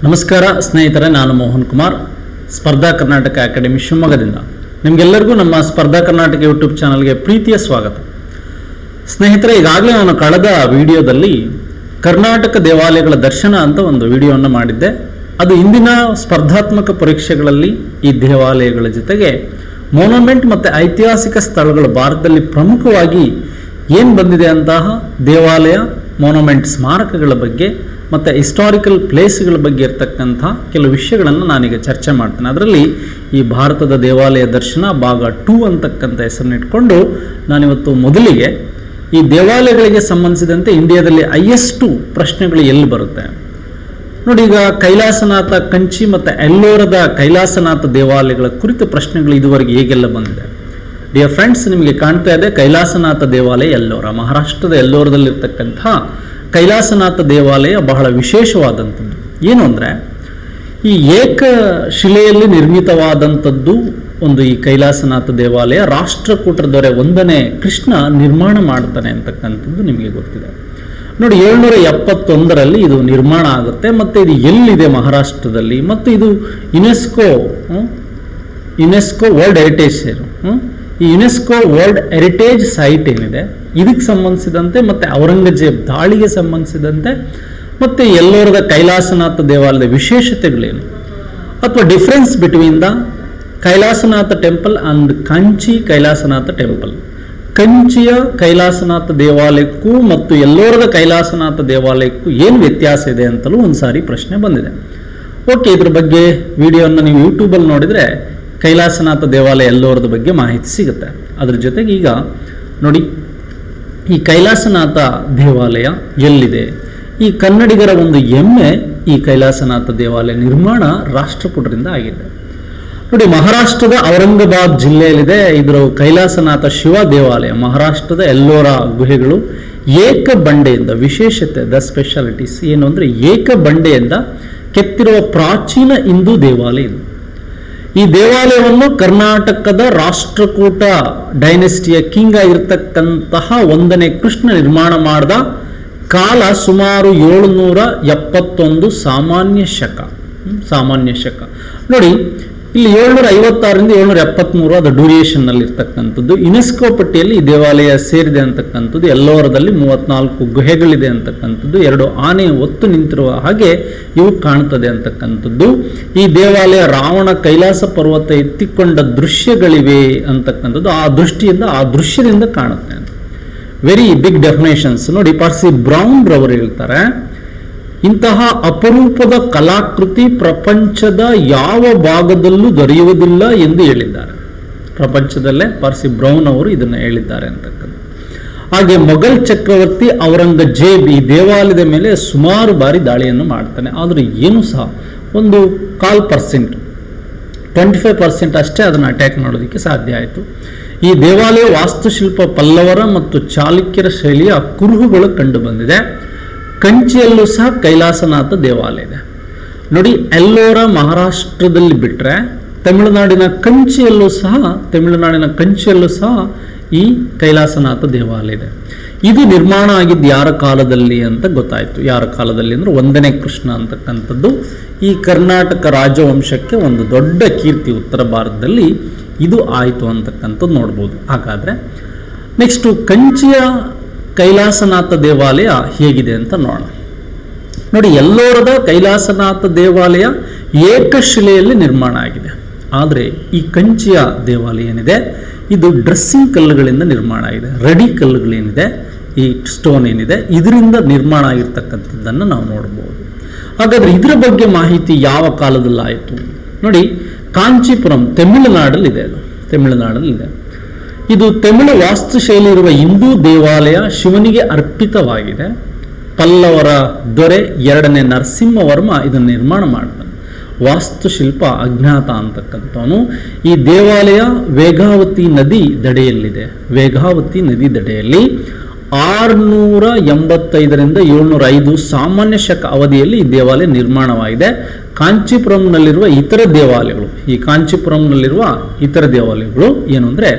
ನಮಸ್ಕಾರ ಸ್ನೇಹಿತರೆ ನಾನು ಮೋಹನ್ ಕುಮಾರ್ ಸ್ಪರ್ಧಾ ಕರ್ನಾಟಕ ಅಕಾಡೆಮಿ ಶಿವಮೊಗ್ಗದಿಂದ ನಿಮಗೆಲ್ಲರಿಗೂ ನಮ್ಮ ಸ್ಪರ್ಧಾ ಕರ್ನಾಟಕ ಯೂಟ್ಯೂಬ್ ಚಾನಲ್ಗೆ ಪ್ರೀತಿಯ ಸ್ವಾಗತ ಸ್ನೇಹಿತರೆ ಈಗಾಗಲೇ ನಾನು ಕಳೆದ ವಿಡಿಯೋದಲ್ಲಿ ಕರ್ನಾಟಕ ದೇವಾಲಯಗಳ ದರ್ಶನ ಅಂತ ಒಂದು ವಿಡಿಯೋವನ್ನು ಮಾಡಿದ್ದೆ ಅದು ಇಂದಿನ ಸ್ಪರ್ಧಾತ್ಮಕ ಪರೀಕ್ಷೆಗಳಲ್ಲಿ ಈ ದೇವಾಲಯಗಳ ಜೊತೆಗೆ ಮೊನೊಮೆಂಟ್ ಮತ್ತು ಐತಿಹಾಸಿಕ ಸ್ಥಳಗಳು ಭಾರತದಲ್ಲಿ ಪ್ರಮುಖವಾಗಿ ಏನು ಬಂದಿದೆ ಅಂತಹ ದೇವಾಲಯ ಮೊನೊಮೆಂಟ್ ಸ್ಮಾರಕಗಳ ಬಗ್ಗೆ ಮತ್ತು ಹಿಸ್ಟಾರಿಕಲ್ ಪ್ಲೇಸ್ಗಳ ಬಗ್ಗೆ ಇರ್ತಕ್ಕಂಥ ಕೆಲವು ವಿಷಯಗಳನ್ನು ನಾನೀಗ ಚರ್ಚೆ ಮಾಡ್ತೇನೆ ಅದರಲ್ಲಿ ಈ ಭಾರತದ ದೇವಾಲಯ ದರ್ಶನ ಭಾಗ ಟೂ ಅಂತಕ್ಕಂಥ ಹೆಸರನ್ನಿಟ್ಕೊಂಡು ನಾನಿವತ್ತು ಮೊದಲಿಗೆ ಈ ದೇವಾಲಯಗಳಿಗೆ ಸಂಬಂಧಿಸಿದಂತೆ ಇಂಡಿಯಾದಲ್ಲಿ ಹೈಯೆಸ್ಟು ಪ್ರಶ್ನೆಗಳು ಎಲ್ಲಿ ಬರುತ್ತೆ ನೋಡಿ ಈಗ ಕೈಲಾಸನಾಥ ಕಂಚಿ ಮತ್ತು ಎಲ್ಲೋರದ ಕೈಲಾಸನಾಥ ದೇವಾಲಯಗಳ ಕುರಿತು ಪ್ರಶ್ನೆಗಳು ಇದುವರೆಗೆ ಹೇಗೆಲ್ಲ ಬಂದಿದೆ ಡಿಯರ್ ಫ್ರೆಂಡ್ಸ್ ನಿಮಗೆ ಕಾಣ್ತಾ ಇದೆ ಕೈಲಾಸನಾಥ ದೇವಾಲಯ ಎಲ್ಲೋರ ಮಹಾರಾಷ್ಟ್ರದ ಎಲ್ಲೋರದಲ್ಲಿರ್ತಕ್ಕಂಥ ಕೈಲಾಸನಾಥ ದೇವಾಲಯ ಬಹಳ ವಿಶೇಷವಾದಂಥದ್ದು ಏನು ಅಂದರೆ ಈ ಏಕ ಶಿಲೆಯಲ್ಲಿ ನಿರ್ಮಿತವಾದಂಥದ್ದು ಒಂದು ಈ ಕೈಲಾಸನಾಥ ದೇವಾಲಯ ರಾಷ್ಟ್ರಕೂಟರ ದೊರೆ ಒಂದನೇ ಕೃಷ್ಣ ನಿರ್ಮಾಣ ಮಾಡ್ತಾನೆ ಅಂತಕ್ಕಂಥದ್ದು ನಿಮಗೆ ಗೊತ್ತಿದೆ ನೋಡಿ ಏಳ್ನೂರ ಎಪ್ಪತ್ತೊಂದರಲ್ಲಿ ಇದು ನಿರ್ಮಾಣ ಆಗುತ್ತೆ ಮತ್ತು ಇದು ಎಲ್ಲಿದೆ ಮಹಾರಾಷ್ಟ್ರದಲ್ಲಿ ಮತ್ತು ಇದು UNESCO hmm, UNESCO world heritage ಸೇರು ಹ್ಮ್? ಈ ಯುನೆಸ್ಕೋ ವರ್ಲ್ಡ್ ಹೆರಿಟೇಜ್ ಸೈಟ್ ಏನಿದೆ ಇದಕ್ಕೆ ಸಂಬಂಧಿಸಿದಂತೆ ಮತ್ತು ಔರಂಗಜೇಬ್ ದಾಳಿಗೆ ಸಂಬಂಧಿಸಿದಂತೆ ಮತ್ತು ಎಲ್ಲೋರದ ಕೈಲಾಸನಾಥ ದೇವಾಲಯದ ವಿಶೇಷತೆಗಳೇನು ಅಥವಾ difference between the Kailasanatha temple and Kanchi Kailasanatha temple ಕಂಚಿಯ ಕೈಲಾಸನಾಥ ದೇವಾಲಯಕ್ಕೂ ಮತ್ತು ಎಲ್ಲೋರದ ಕೈಲಾಸನಾಥ ದೇವಾಲಯಕ್ಕೂ ಏನು ವ್ಯತ್ಯಾಸ ಇದೆ ಅಂತಲೂ ಒಂದು ಸಾರಿ ಪ್ರಶ್ನೆ ಬಂದಿದೆ ಓಕೆ ಇದ್ರ ಬಗ್ಗೆ ವಿಡಿಯೋನ ನೀವು ಯೂಟ್ಯೂಬಲ್ಲಿ ನೋಡಿದರೆ ಕೈಲಾಸನಾಥ ದೇವಾಲಯ ಎಲ್ಲೋರದ ಬಗ್ಗೆ ಮಾಹಿತಿ ಸಿಗುತ್ತೆ ಅದ್ರ ಜೊತೆಗೆ ಈಗ ನೋಡಿ ಈ ಕೈಲಾಸನಾಥ ದೇವಾಲಯ ಎಲ್ಲಿದೆ ಈ ಕನ್ನಡಿಗರ ಒಂದು ಹೆಮ್ಮೆ ಈ ಕೈಲಾಸನಾಥ ದೇವಾಲಯ ನಿರ್ಮಾಣ ರಾಷ್ಟ್ರಕೂಟರಿಂದ ಆಗಿದೆ ನೋಡಿ ಮಹಾರಾಷ್ಟ್ರದ ಔರಂಗಾಬಾದ್ ಜಿಲ್ಲೆಯಲ್ಲಿದೆ ಇದರ ಕೈಲಾಸನಾಥ ಶಿವ ದೇವಾಲಯ ಮಹಾರಾಷ್ಟ್ರದ ಎಲ್ಲೋರ ಗುಹೆಗಳು ಏಕ ಬಂಡೆಯಿಂದ ವಿಶೇಷತೆ ದ ಸ್ಪೆಷಾಲಿಟೀಸ್ ಏನು ಅಂದರೆ ಏಕ ಬಂಡೆಯಿಂದ ಕೆತ್ತಿರುವ ಪ್ರಾಚೀನ ಹಿಂದೂ ದೇವಾಲಯ ಇದು ಈ ದೇವಾಲಯವನ್ನು ಕರ್ನಾಟಕದ ರಾಷ್ಟ್ರಕೂಟ ಡೈನೆಸ್ಟಿಯ ಕಿಂಗ್ ಆಗಿರ್ತಕ್ಕಂತಹ ಒಂದನೇ ಕೃಷ್ಣ ನಿರ್ಮಾಣ ಮಾಡಿದ ಕಾಲ ಸುಮಾರು ಏಳುನೂರ ಎಪ್ಪತ್ತೊಂದು ಸಾಮಾನ್ಯ ಶಕ ಹ್ಮ್, ಸಾಮಾನ್ಯ ಶಕ ನೋಡಿ ಇಲ್ಲಿ ಏಳ್ನೂರ ಐವತ್ತಾರರಿಂದ ಏಳ್ನೂರ ಎಪ್ಪತ್ತ್ಮೂರು ಅದು ಡ್ಯೂರಿಯೇಷನ್ನಲ್ಲಿ ಇರ್ತಕ್ಕಂಥದ್ದು ಯುನೆಸ್ಕೋ ಪಟ್ಟಿಯಲ್ಲಿ ಈ ದೇವಾಲಯ ಸೇರಿದೆ ಅಂತಕ್ಕಂಥದ್ದು ಎಲ್ಲೋರದಲ್ಲಿ ಮೂವತ್ನಾಲ್ಕು ಗುಹೆಗಳಿದೆ ಅಂತಕ್ಕಂಥದ್ದು ಎರಡು ಆನೆ ಒತ್ತು ನಿಂತಿರುವ ಹಾಗೆ ಇವು ಕಾಣ್ತದೆ ಅಂತಕ್ಕಂಥದ್ದು ಈ ದೇವಾಲಯ ರಾವಣ ಕೈಲಾಸ ಪರ್ವತ ಎತ್ತಿಕೊಂಡ ದೃಶ್ಯಗಳಿವೆ ಅಂತಕ್ಕಂಥದ್ದು ಆ ದೃಷ್ಟಿಯಿಂದ ಆ ದೃಶ್ಯದಿಂದ ಕಾಣುತ್ತೆ ಅಂತ ವೆರಿ ಬಿಗ್ ಡೆಫಿನೇಷನ್ಸ್ ನೋಡಿ ಪಾರ್ಸಿ ಬ್ರೌನ್ ರವರು ಹೇಳ್ತಾರೆ ಇಂತಹ ಅಪರೂಪದ ಕಲಾಕೃತಿ ಪ್ರಪಂಚದ ಯಾವ ಭಾಗದಲ್ಲೂ ದೊರೆಯುವುದಿಲ್ಲ ಎಂದು ಹೇಳಿದ್ದಾರೆ ಪ್ರಪಂಚದಲ್ಲೇ ಪಾರ್ಸಿ ಬ್ರೌನ್ ಅವರು ಇದನ್ನು ಹೇಳಿದ್ದಾರೆ ಅಂತಕ್ಕಂಥ ಹಾಗೆ ಮೊಘಲ್ ಚಕ್ರವರ್ತಿ ಔರಂಗಜೇಬ್ ಈ ದೇವಾಲಯದ ಮೇಲೆ ಸುಮಾರು ಬಾರಿ ದಾಳಿಯನ್ನು ಮಾಡ್ತಾನೆ ಆದರೆ ಏನು ಸಹ ಒಂದು ಕಾಲ್ ಪರ್ಸೆಂಟ್ ಟ್ವೆಂಟಿ ಫೈವ್ ಪರ್ಸೆಂಟ್ ಅಷ್ಟೇ ಅದನ್ನು ಅಟ್ಯಾಕ್ ಮಾಡೋದಕ್ಕೆ ಸಾಧ್ಯ ಆಯಿತು ಈ ದೇವಾಲಯ ವಾಸ್ತುಶಿಲ್ಪ ಪಲ್ಲವರ ಮತ್ತು ಚಾಲುಕ್ಯರ ಶೈಲಿಯ ಕುರುಹುಗಳು ಕಂಡು ಬಂದಿದೆ ಕಂಚಿಯಲ್ಲೂ ಸಹ ಕೈಲಾಸನಾಥ ದೇವಾಲಯ ಇದೆ ನೋಡಿ ಎಲ್ಲೋರ ಮಹಾರಾಷ್ಟ್ರದಲ್ಲಿ ಬಿಟ್ಟರೆ ತಮಿಳುನಾಡಿನ ಕಂಚಿಯಲ್ಲೂ ಸಹ ತಮಿಳುನಾಡಿನ ಕಂಚಿಯಲ್ಲೂ ಸಹ ಈ ಕೈಲಾಸನಾಥ ದೇವಾಲಯ ಇದೆ ಇದು ನಿರ್ಮಾಣ ಆಗಿದ್ದು ಯಾರ ಕಾಲದಲ್ಲಿ ಅಂತ ಗೊತ್ತಾಯಿತು ಯಾರ ಕಾಲದಲ್ಲಿ ಅಂದರೆ ಒಂದನೇ ಕೃಷ್ಣ ಅಂತಕ್ಕಂಥದ್ದು ಈ ಕರ್ನಾಟಕ ರಾಜವಂಶಕ್ಕೆ ಒಂದು ದೊಡ್ಡ ಕೀರ್ತಿ ಉತ್ತರ ಭಾರತದಲ್ಲಿ ಇದು ಆಯಿತು ಅಂತಕ್ಕಂಥದ್ದು ನೋಡ್ಬೋದು ಹಾಗಾದರೆ ನೆಕ್ಸ್ಟು ಕಂಚಿಯ ಕೈಲಾಸನಾಥ ದೇವಾಲಯ ಹೇಗಿದೆ ಅಂತ ನೋಡೋಣ ನೋಡಿ ಎಲ್ಲೋರದ ಕೈಲಾಸನಾಥ ದೇವಾಲಯ ಏಕಶಿಲೆಯಲ್ಲಿ ನಿರ್ಮಾಣ ಆಗಿದೆ ಆದರೆ ಈ ಕಂಚಿಯ ದೇವಾಲಯ ಏನಿದೆ ಇದು ಡ್ರೆಸ್ಸಿಂಗ್ ಕಲ್ಲುಗಳಿಂದ ನಿರ್ಮಾಣ ಆಗಿದೆ ರೆಡಿ ಕಲ್ಲುಗಳೇನಿದೆ ಈ ಸ್ಟೋನ್ ಏನಿದೆ ಇದರಿಂದ ನಿರ್ಮಾಣ ಆಗಿರ್ತಕ್ಕಂಥದ್ದನ್ನು ನಾವು ನೋಡ್ಬೋದು ಹಾಗಾದರೆ ಇದರ ಬಗ್ಗೆ ಮಾಹಿತಿ ಯಾವ ಕಾಲದಲ್ಲಿ ಆಯಿತು ನೋಡಿ ಕಾಂಚೀಪುರಂ ತಮಿಳುನಾಡಲ್ಲಿದೆ ಅದು ತಮಿಳುನಾಡಲ್ಲಿದೆ ಇದು ತಮಿಳು ವಾಸ್ತುಶೈಲಿ ಇರುವ ಹಿಂದೂ ದೇವಾಲಯ ಶಿವನಿಗೆ ಅರ್ಪಿತವಾಗಿದೆ ಪಲ್ಲವರ ದೊರೆ ಎರಡನೇ ನರಸಿಂಹವರ್ಮ ಇದನ್ನು ನಿರ್ಮಾಣ ಮಾಡ್ತಾನೆ ವಾಸ್ತುಶಿಲ್ಪ ಅಜ್ಞಾತ ಅಂತಕ್ಕಂಥವನು ಈ ದೇವಾಲಯ ವೇಗಾವತಿ ನದಿ ದಡೆಯಲ್ಲಿದೆ ವೇಗಾವತಿ ನದಿ ದಡೆಯಲ್ಲಿ ಆರುನೂರ ಎಂಬತ್ತೈದರಿಂದ ಏಳ್ನೂರ ಐದು ಸಾಮಾನ್ಯ ಶಕ ಅವಧಿಯಲ್ಲಿ ಈ ದೇವಾಲಯ ನಿರ್ಮಾಣವಾಗಿದೆ ಕಾಂಚೀಪುರಂನಲ್ಲಿರುವ ಇತರ ದೇವಾಲಯಗಳು ಈ ಕಾಂಚೀಪುರಂನಲ್ಲಿರುವ ಇತರ ದೇವಾಲಯಗಳು ಏನು ಅಂದರೆ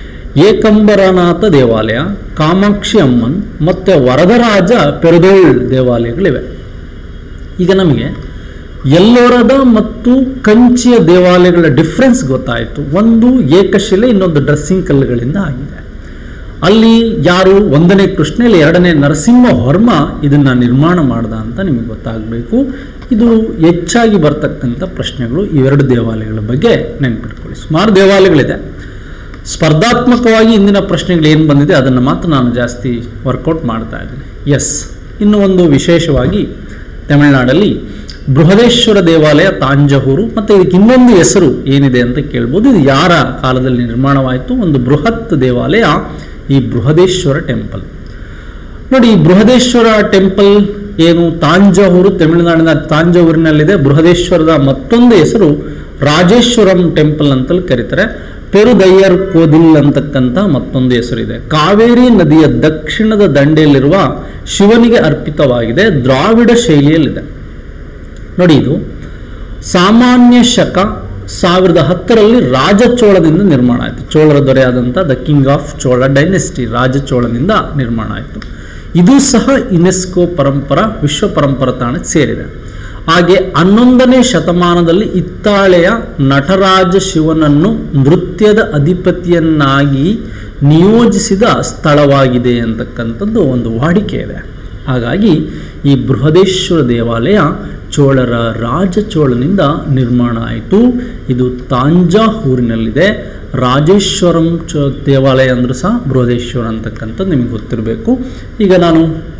ಏಕಂಬರನಾಥ ದೇವಾಲಯ ಕಾಮಾಕ್ಷಿ ಅಮ್ಮನ್ ಮತ್ತು ವರದರಾಜ ಪೆರದೋಳ್ ದೇವಾಲಯಗಳಿವೆ ಈಗ ನಮಗೆ ಎಲ್ಲೋರದ ಮತ್ತು ಕಂಚಿಯ ದೇವಾಲಯಗಳ ಡಿಫ್ರೆನ್ಸ್ ಗೊತ್ತಾಯಿತು ಒಂದು ಏಕಶಿಲೆ ಇನ್ನೊಂದು ಡ್ರೆಸ್ಸಿಂಗ್ ಕಲ್ಲುಗಳಿಂದ ಆಗಿದೆ ಅಲ್ಲಿ ಯಾರು ಒಂದನೇ ಕೃಷ್ಣ ಇಲ್ಲ ಎರಡನೇ ನರಸಿಂಹ ವರ್ಮ ಇದನ್ನ ನಿರ್ಮಾಣ ಮಾಡ್ದ ಅಂತ ನಿಮಗೆ ಗೊತ್ತಾಗಬೇಕು ಇದು ಹೆಚ್ಚಾಗಿ ಬರ್ತಕ್ಕಂಥ ಪ್ರಶ್ನೆಗಳು ಇವೆರಡು ದೇವಾಲಯಗಳ ಬಗ್ಗೆ ನೆನ್ಪಿಟ್ಕೊಳ್ಳಿ ಸುಮಾರು ದೇವಾಲಯಗಳಿದೆ ಸ್ಪರ್ಧಾತ್ಮಕವಾಗಿ ಇಂದಿನ ಪ್ರಶ್ನೆಗಳು ಏನು ಬಂದಿದೆ ಅದನ್ನು ಮಾತ್ರ ನಾನು ಜಾಸ್ತಿ ವರ್ಕೌಟ್ ಮಾಡ್ತಾ ಇದ್ದೀನಿ ಎಸ್ ಇನ್ನು ಒಂದು ವಿಶೇಷವಾಗಿ ತಮಿಳುನಾಡಲ್ಲಿ ಬೃಹದೇಶ್ವರ ದೇವಾಲಯ ತಾಂಜಹೂರು ಮತ್ತು ಇದಕ್ಕೆ ಇನ್ನೊಂದು ಹೆಸರು ಏನಿದೆ ಅಂತ ಕೇಳ್ಬೋದು ಇದು ಯಾರ ಕಾಲದಲ್ಲಿ ನಿರ್ಮಾಣವಾಯಿತು ಒಂದು ಬೃಹತ್ ದೇವಾಲಯ ಈ ಬೃಹದೇಶ್ವರ ಟೆಂಪಲ್ ನೋಡಿ ಈ ಬೃಹದೇಶ್ವರ ಟೆಂಪಲ್ ಏನು ತಾಂಜಾವೂರು ತಮಿಳುನಾಡಿನ ತಾಂಜಾವೂರಿನಲ್ಲಿದೆ ಬೃಹದೇಶ್ವರದ ಮತ್ತೊಂದು ಹೆಸರು ರಾಜೇಶ್ವರಂ ಟೆಂಪಲ್ ಅಂತಲೂ ಕರೀತಾರೆ ಪೆರುದಯ್ಯರ್ ಕೋದಿಲ್ ಅಂತಕ್ಕಂಥ ಮತ್ತೊಂದು ಹೆಸರಿದೆ ಕಾವೇರಿ ನದಿಯ ದಕ್ಷಿಣದ ದಂಡೆಯಲ್ಲಿರುವ ಶಿವನಿಗೆ ಅರ್ಪಿತವಾಗಿದೆ ದ್ರಾವಿಡ ಶೈಲಿಯಲ್ಲಿದೆ ನೋಡಿ ಇದು ಸಾಮಾನ್ಯ ಶಕ ಸಾವಿರದ ಹತ್ತರಲ್ಲಿ ರಾಜಚೋಳದಿಂದ ನಿರ್ಮಾಣ ಆಯಿತು ಚೋಳರ ದೊರೆಯಾದಂಥ the king of Chola dynasty ರಾಜಚೋಳನಿಂದ ನಿರ್ಮಾಣ ಆಯಿತು ಇದು ಸಹ ಯುನೆಸ್ಕೋ ಪರಂಪರ ವಿಶ್ವ ಪರಂಪರ ತಾಣಕ್ಕೆ ಸೇರಿದೆ ಹಾಗೆ ಹನ್ನೊಂದನೇ ಶತಮಾನದಲ್ಲಿ ಇತ್ತಾಳೆಯ ನಟರಾಜ ಶಿವನನ್ನು ನೃತ್ಯದ ಅಧಿಪತಿಯನ್ನಾಗಿ ನಿಯೋಜಿಸಿದ ಸ್ಥಳವಾಗಿದೆ ಅಂತಕ್ಕಂಥದ್ದು ಒಂದು ವಾಡಿಕೆ ಇದೆ ಹಾಗಾಗಿ ಈ ಬೃಹದೇಶ್ವರ ದೇವಾಲಯ ಚೋಳರ ರಾಜಚೋಳನಿಂದ ನಿರ್ಮಾಣ ಆಯಿತು ಇದು ತಾಂಜಾಹೂರಿನಲ್ಲಿದೆ ರಾಜೇಶ್ವರಂ ಚ ದೇವಾಲಯ ಅಂದರೂ ಸಹ ಬೃಹದೇಶ್ವರ ಅಂತಕ್ಕಂಥದ್ದು ನಿಮಗೆ ಗೊತ್ತಿರಬೇಕು ಈಗ ನಾನು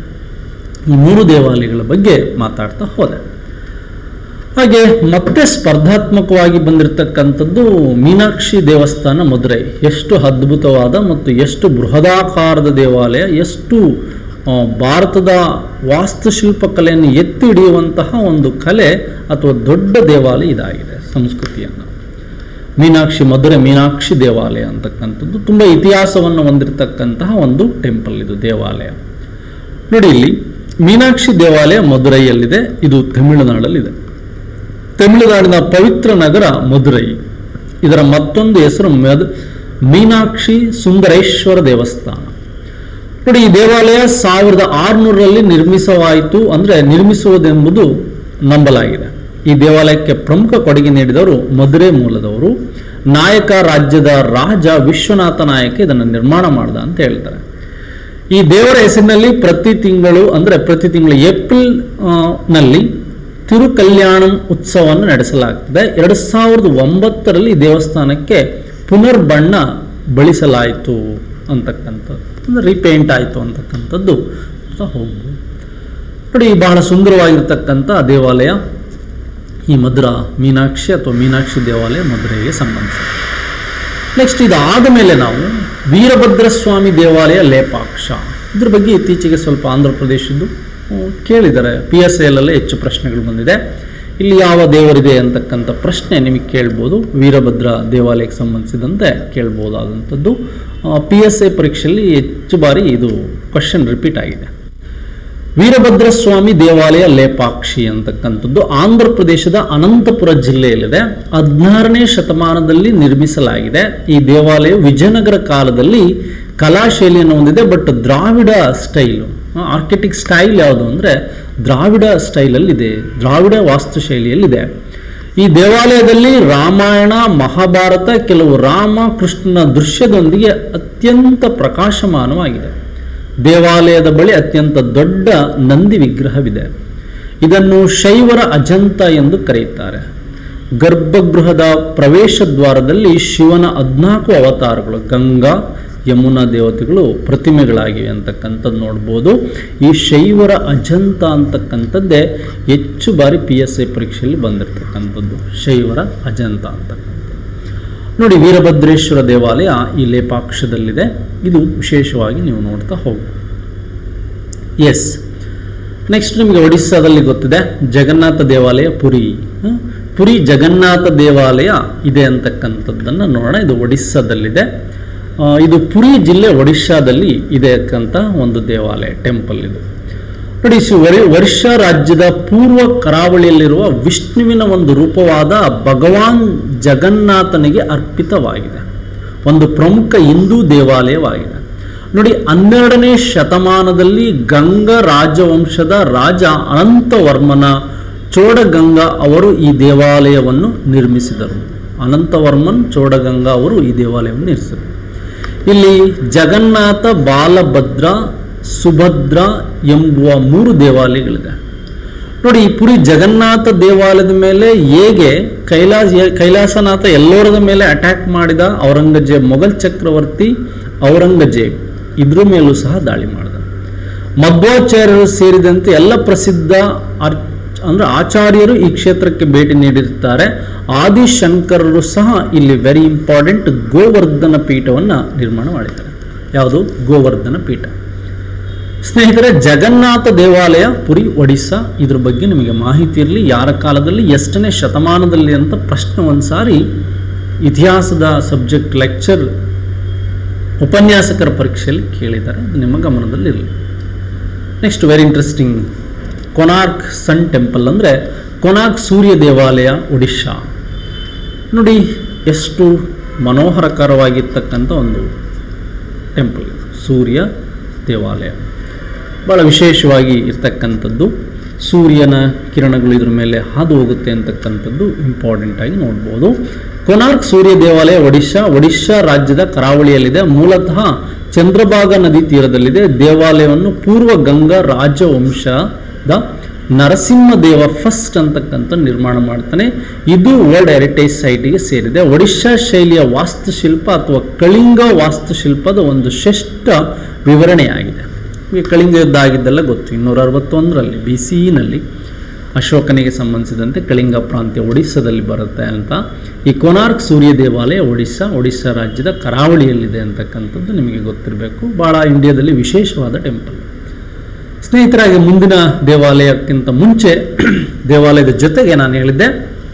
ಈ ಮೂರು ದೇವಾಲಯಗಳ ಬಗ್ಗೆ ಮಾತಾಡ್ತಾ ಹೋದೆ ಹಾಗೆ ಮತ್ತೆ ಸ್ಪರ್ಧಾತ್ಮಕವಾಗಿ ಬಂದಿರತಕ್ಕಂಥದ್ದು ಮೀನಾಕ್ಷಿ ದೇವಸ್ಥಾನ ಮದುರೈ ಎಷ್ಟು ಅದ್ಭುತವಾದ ಮತ್ತು ಎಷ್ಟು ಬೃಹದಾಕಾರದ ದೇವಾಲಯ ಎಷ್ಟು ಆ, ಭಾರತದ ವಾಸ್ತುಶಿಲ್ಪ ಕಲೆಯನ್ನು ಎತ್ತಿ ಹಿಡಿಯುವಂತಹ ಒಂದು ಕಲೆ ಅಥವಾ ದೊಡ್ಡ ದೇವಾಲಯ ಇದಾಗಿದೆ ಸಂಸ್ಕೃತಿಯನ್ನು ಮೀನಾಕ್ಷಿ ಮಧುರೆ ಮೀನಾಕ್ಷಿ ದೇವಾಲಯ ಅಂತಕ್ಕಂಥದ್ದು ತುಂಬ ಇತಿಹಾಸವನ್ನು ಹೊಂದಿರತಕ್ಕಂತಹ ಒಂದು ಟೆಂಪಲ್ ಇದು ದೇವಾಲಯ ನೋಡಿ ಇಲ್ಲಿ ಮೀನಾಕ್ಷಿ ದೇವಾಲಯ ಮಧುರೈಯಲ್ಲಿದೆ ಇದು ತಮಿಳುನಾಡಲ್ಲಿದೆ ತಮಿಳುನಾಡಿನ ಪವಿತ್ರ ನಗರ ಮಧುರೈ ಇದರ ಮತ್ತೊಂದು ಹೆಸರು ಮದ್ ಮೀನಾಕ್ಷಿ ಸುಂದರೇಶ್ವರ ದೇವಸ್ಥಾನ ನೋಡಿ ಈ ದೇವಾಲಯ ಸಾವಿರದ ಆರುನೂರರಲ್ಲಿ ನಿರ್ಮಿಸವಾಯಿತು ಅಂದರೆ ನಿರ್ಮಿಸುವುದೆಂಬುದು ನಂಬಲಾಗಿದೆ ಈ ದೇವಾಲಯಕ್ಕೆ ಪ್ರಮುಖ ಕೊಡುಗೆ ನೀಡಿದವರು ಮಧುರೆ ಮೂಲದವರು ನಾಯಕ ರಾಜ್ಯದ ರಾಜ ವಿಶ್ವನಾಥ ನಾಯಕ ಇದನ್ನು ನಿರ್ಮಾಣ ಮಾಡ್ದ ಅಂತ ಹೇಳ್ತಾರೆ ಈ ದೇವರ ಹೆಸರಿನಲ್ಲಿ ಪ್ರತಿ ತಿಂಗಳು ಅಂದರೆ ಪ್ರತಿ ತಿಂಗಳು ಏಪ್ರಿಲ್ ಆ, ನಲ್ಲಿ ತಿರುಕಲ್ಯಾಣಂ ಉತ್ಸವವನ್ನು ನಡೆಸಲಾಗ್ತದೆ ಎರಡು ಸಾವಿರದ ಒಂಬತ್ತರಲ್ಲಿ ಈ ದೇವಸ್ಥಾನಕ್ಕೆ ಪುನರ್ಬಣ್ಣ ಬಳಸಲಾಯಿತು ಅಂತಕ್ಕಂಥದ್ದು ಅಂದರೆ ರೀಪೇಂಟ್ ಆಯಿತು ಅಂತಕ್ಕಂಥದ್ದು ಅಂತ ಹೋಗ್ಬೋದು ನೋಡಿ ಬಹಳ ಸುಂದರವಾಗಿರ್ತಕ್ಕಂಥ ದೇವಾಲಯ ಈ ಮಧುರಾ ಮೀನಾಕ್ಷಿ ಅಥವಾ ಮೀನಾಕ್ಷಿ ದೇವಾಲಯ ಮಧುರೆಗೆ ಸಂಬಂಧಿಸಿದೆ ನೆಕ್ಸ್ಟ್ ಇದಾದ ಮೇಲೆ ನಾವು ವೀರಭದ್ರ ಸ್ವಾಮಿ ದೇವಾಲಯ ಲೇಪಾಕ್ಷ ಇದ್ರ ಬಗ್ಗೆ ಇತ್ತೀಚೆಗೆ ಸ್ವಲ್ಪ ಆಂಧ್ರ ಪ್ರದೇಶದ್ದು ಹ್ಮ್, ಕೇಳಿದ್ದಾರೆ ಪಿ ಎಸ್ ಎಲ್ಲಲ್ಲೇ ಹೆಚ್ಚು ಪ್ರಶ್ನೆಗಳು ಬಂದಿದೆ ಇಲ್ಲಿ ಯಾವ ದೇವರಿದೆ ಅಂತಕ್ಕಂಥ ಪ್ರಶ್ನೆ ನಿಮಗೆ ಕೇಳ್ಬೋದು ವೀರಭದ್ರ ದೇವಾಲಯಕ್ಕೆ ಸಂಬಂಧಿಸಿದಂತೆ ಕೇಳ್ಬೋದಾದಂಥದ್ದು ಪಿ ಎಸ್ ಎ ಪರೀಕ್ಷೆಯಲ್ಲಿ ಹೆಚ್ಚು ಬಾರಿ ಇದು ಕ್ವಶನ್ ರಿಪೀಟ್ ಆಗಿದೆ ವೀರಭದ್ರ ಸ್ವಾಮಿ ದೇವಾಲಯ ಲೇಪಾಕ್ಷಿ ಅಂತಕ್ಕಂಥದ್ದು ಆಂಧ್ರ ಪ್ರದೇಶದ ಅನಂತಪುರ ಜಿಲ್ಲೆಯಲ್ಲಿದೆ ಹದಿನಾರನೇ ಶತಮಾನದಲ್ಲಿ ನಿರ್ಮಿಸಲಾಗಿದೆ ಈ ದೇವಾಲಯ ವಿಜಯನಗರ ಕಾಲದಲ್ಲಿ ಕಲಾಶೈಲಿಯನ್ನು ಹೊಂದಿದೆ but Dravida style architect style ಯಾವುದು ಅಂದರೆ ದ್ರಾವಿಡ ಸ್ಟೈಲಲ್ಲಿದೆ ದ್ರಾವಿಡ ವಾಸ್ತುಶೈಲಿಯಲ್ಲಿದೆ ಈ ದೇವಾಲಯದಲ್ಲಿ ರಾಮಾಯಣ ಮಹಾಭಾರತ ಕೆಲವು ರಾಮ ಕೃಷ್ಣನ ದೃಶ್ಯದೊಂದಿಗೆ ಅತ್ಯಂತ ಪ್ರಕಾಶಮಾನವಾಗಿದೆ ದೇವಾಲಯದ ಬಳಿ ಅತ್ಯಂತ ದೊಡ್ಡ ನಂದಿ ವಿಗ್ರಹವಿದೆ ಇದನ್ನು ಶೈವರ ಅಜಂತ ಎಂದು ಕರೆಯುತ್ತಾರೆ ಗರ್ಭಗೃಹದ ಪ್ರವೇಶ ದ್ವಾರದಲ್ಲಿ ಶಿವನ ಹದ್ನಾಲ್ಕು ಅವತಾರಗಳು ಗಂಗಾ ಯಮುನಾ ದೇವತೆಗಳು ಪ್ರತಿಮೆಗಳಾಗಿವೆ ಅಂತಕ್ಕಂಥದ್ದು ನೋಡ್ಬೋದು ಈ ಶೈವರ ಅಜಂತ ಅಂತಕ್ಕಂಥದ್ದೇ ಹೆಚ್ಚು ಬಾರಿ ಪಿ ಎಸ್ ಐ ಪರೀಕ್ಷೆಯಲ್ಲಿ ಬಂದಿರತಕ್ಕಂಥದ್ದು ಶೈವರ ಅಜಂತ ಅಂತಕ್ಕಂಥದ್ದು ನೋಡಿ ವೀರಭದ್ರೇಶ್ವರ ದೇವಾಲಯ ಈ ಲೇಪಾಕ್ಷದಲ್ಲಿದೆ ಇದು ವಿಶೇಷವಾಗಿ ನೀವು ನೋಡ್ತಾ ಹೋಗಿ ಎಸ್ ನೆಕ್ಸ್ಟ್ ನಿಮಗೆ ಒಡಿಸ್ಸಾದಲ್ಲಿ ಗೊತ್ತಿದೆ ಜಗನ್ನಾಥ ದೇವಾಲಯ ಪುರಿ ಹ? ಪುರಿ ಜಗನ್ನಾಥ ದೇವಾಲಯ ಇದೆ ಅಂತಕ್ಕಂಥದ್ದನ್ನು ನೋಡೋಣ ಇದು ಒಡಿಸ್ಸಾದಲ್ಲಿದೆ ಆ, ಇದು ಪುರಿ ಜಿಲ್ಲೆ ಒಡಿಶಾದಲ್ಲಿ ಇದೆ ಅಂತಕ್ಕಂಥ ಒಂದು ದೇವಾಲಯ ಟೆಂಪಲ್ ಇದು ನೋಡಿ ಸಿ- ವರಿ- ವರ್ಷಾ ರಾಜ್ಯದ ಪೂರ್ವ ಕರಾವಳಿಯಲ್ಲಿರುವ ವಿಷ್ಣುವಿನ ಒಂದು ರೂಪವಾದ ಭಗವಾನ್ ಜಗನ್ನಾಥನಿಗೆ ಅರ್ಪಿತವಾಗಿದೆ ಒಂದು ಪ್ರಮುಖ ಹಿಂದೂ ದೇವಾಲಯವಾಗಿದೆ ನೋಡಿ ಹನ್ನೆರಡನೇ ಶತಮಾನದಲ್ಲಿ ಗಂಗ ರಾಜವಂಶದ ರಾಜ ಅನಂತವರ್ಮನ ಚೋಡಗಂಗಾ ಅವರು ಈ ದೇವಾಲಯವನ್ನು ನಿರ್ಮಿಸಿದರು ಅನಂತವರ್ಮನ್ ಚೋಡಗಂಗಾ ಅವರು ಈ ದೇವಾಲಯವನ್ನು ನಿರ್ಮಿಸಿದರು ಇಲ್ಲಿ ಜಗನ್ನಾಥ ಬಾಲಭದ್ರ ಸುಭದ್ರ ಎಂಬುವ ಮೂರು ದೇವಾಲಯಗಳಿದೆ ನೋಡಿ ಈ ಪುರಿ ಜಗನ್ನಾಥ ದೇವಾಲಯದ ಮೇಲೆ ಹೇಗೆ ಕೈಲಾಸ ಕೈಲಾಸನಾಥ ಎಲ್ಲೋರದ ಮೇಲೆ ಅಟ್ಯಾಕ್ ಮಾಡಿದ ಔರಂಗಜೇಬ್ ಮೊಘಲ್ ಚಕ್ರವರ್ತಿ ಔರಂಗಜೇಬ್ ಇದ್ರ ಮೇಲೂ ಸಹ ದಾಳಿ ಮಾಡಿದ ಮಧ್ವಾಚಾರ್ಯರು ಸೇರಿದಂತೆ ಎಲ್ಲ ಪ್ರಸಿದ್ಧ ಅರ್ ಅಂದ್ರೆ ಆಚಾರ್ಯರು ಈ ಕ್ಷೇತ್ರಕ್ಕೆ ಭೇಟಿ ನೀಡಿರುತ್ತಾರೆ ಆದಿಶಂಕರರು ಸಹ ಇಲ್ಲಿ ವೆರಿ ಇಂಪಾರ್ಟೆಂಟ್ ಗೋವರ್ಧನ ಪೀಠವನ್ನು ನಿರ್ಮಾಣ ಮಾಡಿದ್ದಾರೆ ಯಾವುದು ಗೋವರ್ಧನ ಪೀಠ ಸ್ನೇಹಿತರೆ ಜಗನ್ನಾಥ ದೇವಾಲಯ ಪುರಿ ಒಡಿಸ್ಸಾ ಇದ್ರ ಬಗ್ಗೆ ನಿಮಗೆ ಮಾಹಿತಿ ಇರಲಿ ಯಾರ ಕಾಲದಲ್ಲಿ ಎಷ್ಟನೇ ಶತಮಾನದಲ್ಲಿ ಅಂತ ಪ್ರಶ್ನೆ ಒಂದು ಸಾರಿ ಇತಿಹಾಸದ ಸಬ್ಜೆಕ್ಟ್ ಲೆಕ್ಚರ್ ಉಪನ್ಯಾಸಕರ ಪರೀಕ್ಷೆಯಲ್ಲಿ ಕೇಳಿದ್ದಾರೆ ಅದು ನಿಮ್ಮ ಗಮನದಲ್ಲಿರಲಿ next very interesting Konark sun temple ಅಂದರೆ ಕೊನಾರ್ಕ್ ಸೂರ್ಯ ದೇವಾಲಯ ಒಡಿಶಾ ನೋಡಿ ಎಷ್ಟು ಮನೋಹರಕರವಾಗಿರ್ತಕ್ಕಂಥ ಒಂದು ಟೆಂಪಲ್ ಇದು ಸೂರ್ಯ ದೇವಾಲಯ ಭಾಳ ವಿಶೇಷವಾಗಿ ಇರ್ತಕ್ಕಂಥದ್ದು ಸೂರ್ಯನ ಕಿರಣಗಳು ಇದ್ರ ಮೇಲೆ ಹಾದು ಹೋಗುತ್ತೆ ಅಂತಕ್ಕಂಥದ್ದು ಇಂಪಾರ್ಟೆಂಟ್ ಆಗಿ ನೋಡ್ಬೋದು ಕೊನಾರ್ಕ್ ಸೂರ್ಯ ದೇವಾಲಯ ಒಡಿಶಾ ಒಡಿಶಾ ರಾಜ್ಯದ ಕರಾವಳಿಯಲ್ಲಿದೆ ಮೂಲತಃ ಚಂದ್ರಭಾಗ ನದಿ ತೀರದಲ್ಲಿದೆ ದೇವಾಲಯವನ್ನು ಪೂರ್ವ ಗಂಗಾ ರಾಜವಂಶದ ನರಸಿಂಹದೇವ ಫಸ್ಟ್ ಅಂತಕ್ಕಂಥ ನಿರ್ಮಾಣ ಮಾಡ್ತಾನೆ ಇದು ವರ್ಲ್ಡ್ ಹೆರಿಟೇಜ್ ಸೈಟ್ಗೆ ಸೇರಿದೆ ಒಡಿಶಾ ಶೈಲಿಯ ವಾಸ್ತುಶಿಲ್ಪ ಅಥವಾ ಕಳಿಂಗ ವಾಸ್ತುಶಿಲ್ಪದ ಒಂದು ಶ್ರೇಷ್ಠ ವಿವರಣೆಯಾಗಿದೆ ನಿಮಗೆ ಕಳಿಂಗ ಯುದ್ಧ ಆಗಿದ್ದೆಲ್ಲ ಗೊತ್ತು ಇನ್ನೂರ ಅರವತ್ತೊಂದರಲ್ಲಿ ಬಿ ಸಿ ಇನಲ್ಲಿ ಅಶೋಕನಿಗೆ ಸಂಬಂಧಿಸಿದಂತೆ ಕಳಿಂಗ ಪ್ರಾಂತ್ಯ ಒಡಿಸ್ಸಾದಲ್ಲಿ ಬರುತ್ತೆ ಅಂತ ಈ ಕೊನಾರ್ಕ್ ಸೂರ್ಯ ದೇವಾಲಯ ಒಡಿಸ್ಸಾ ಒಡಿಸ್ಸಾ ರಾಜ್ಯದ ಕರಾವಳಿಯಲ್ಲಿದೆ ಅಂತಕ್ಕಂಥದ್ದು ನಿಮಗೆ ಗೊತ್ತಿರಬೇಕು ಭಾಳ ಇಂಡಿಯಾದಲ್ಲಿ ವಿಶೇಷವಾದ ಟೆಂಪಲ್ ಸ್ನೇಹಿತರಾಗಿ ಮುಂದಿನ ದೇವಾಲಯಕ್ಕಿಂತ ಮುಂಚೆ ದೇವಾಲಯದ ಜೊತೆಗೆ ನಾನು ಹೇಳಿದ್ದೆ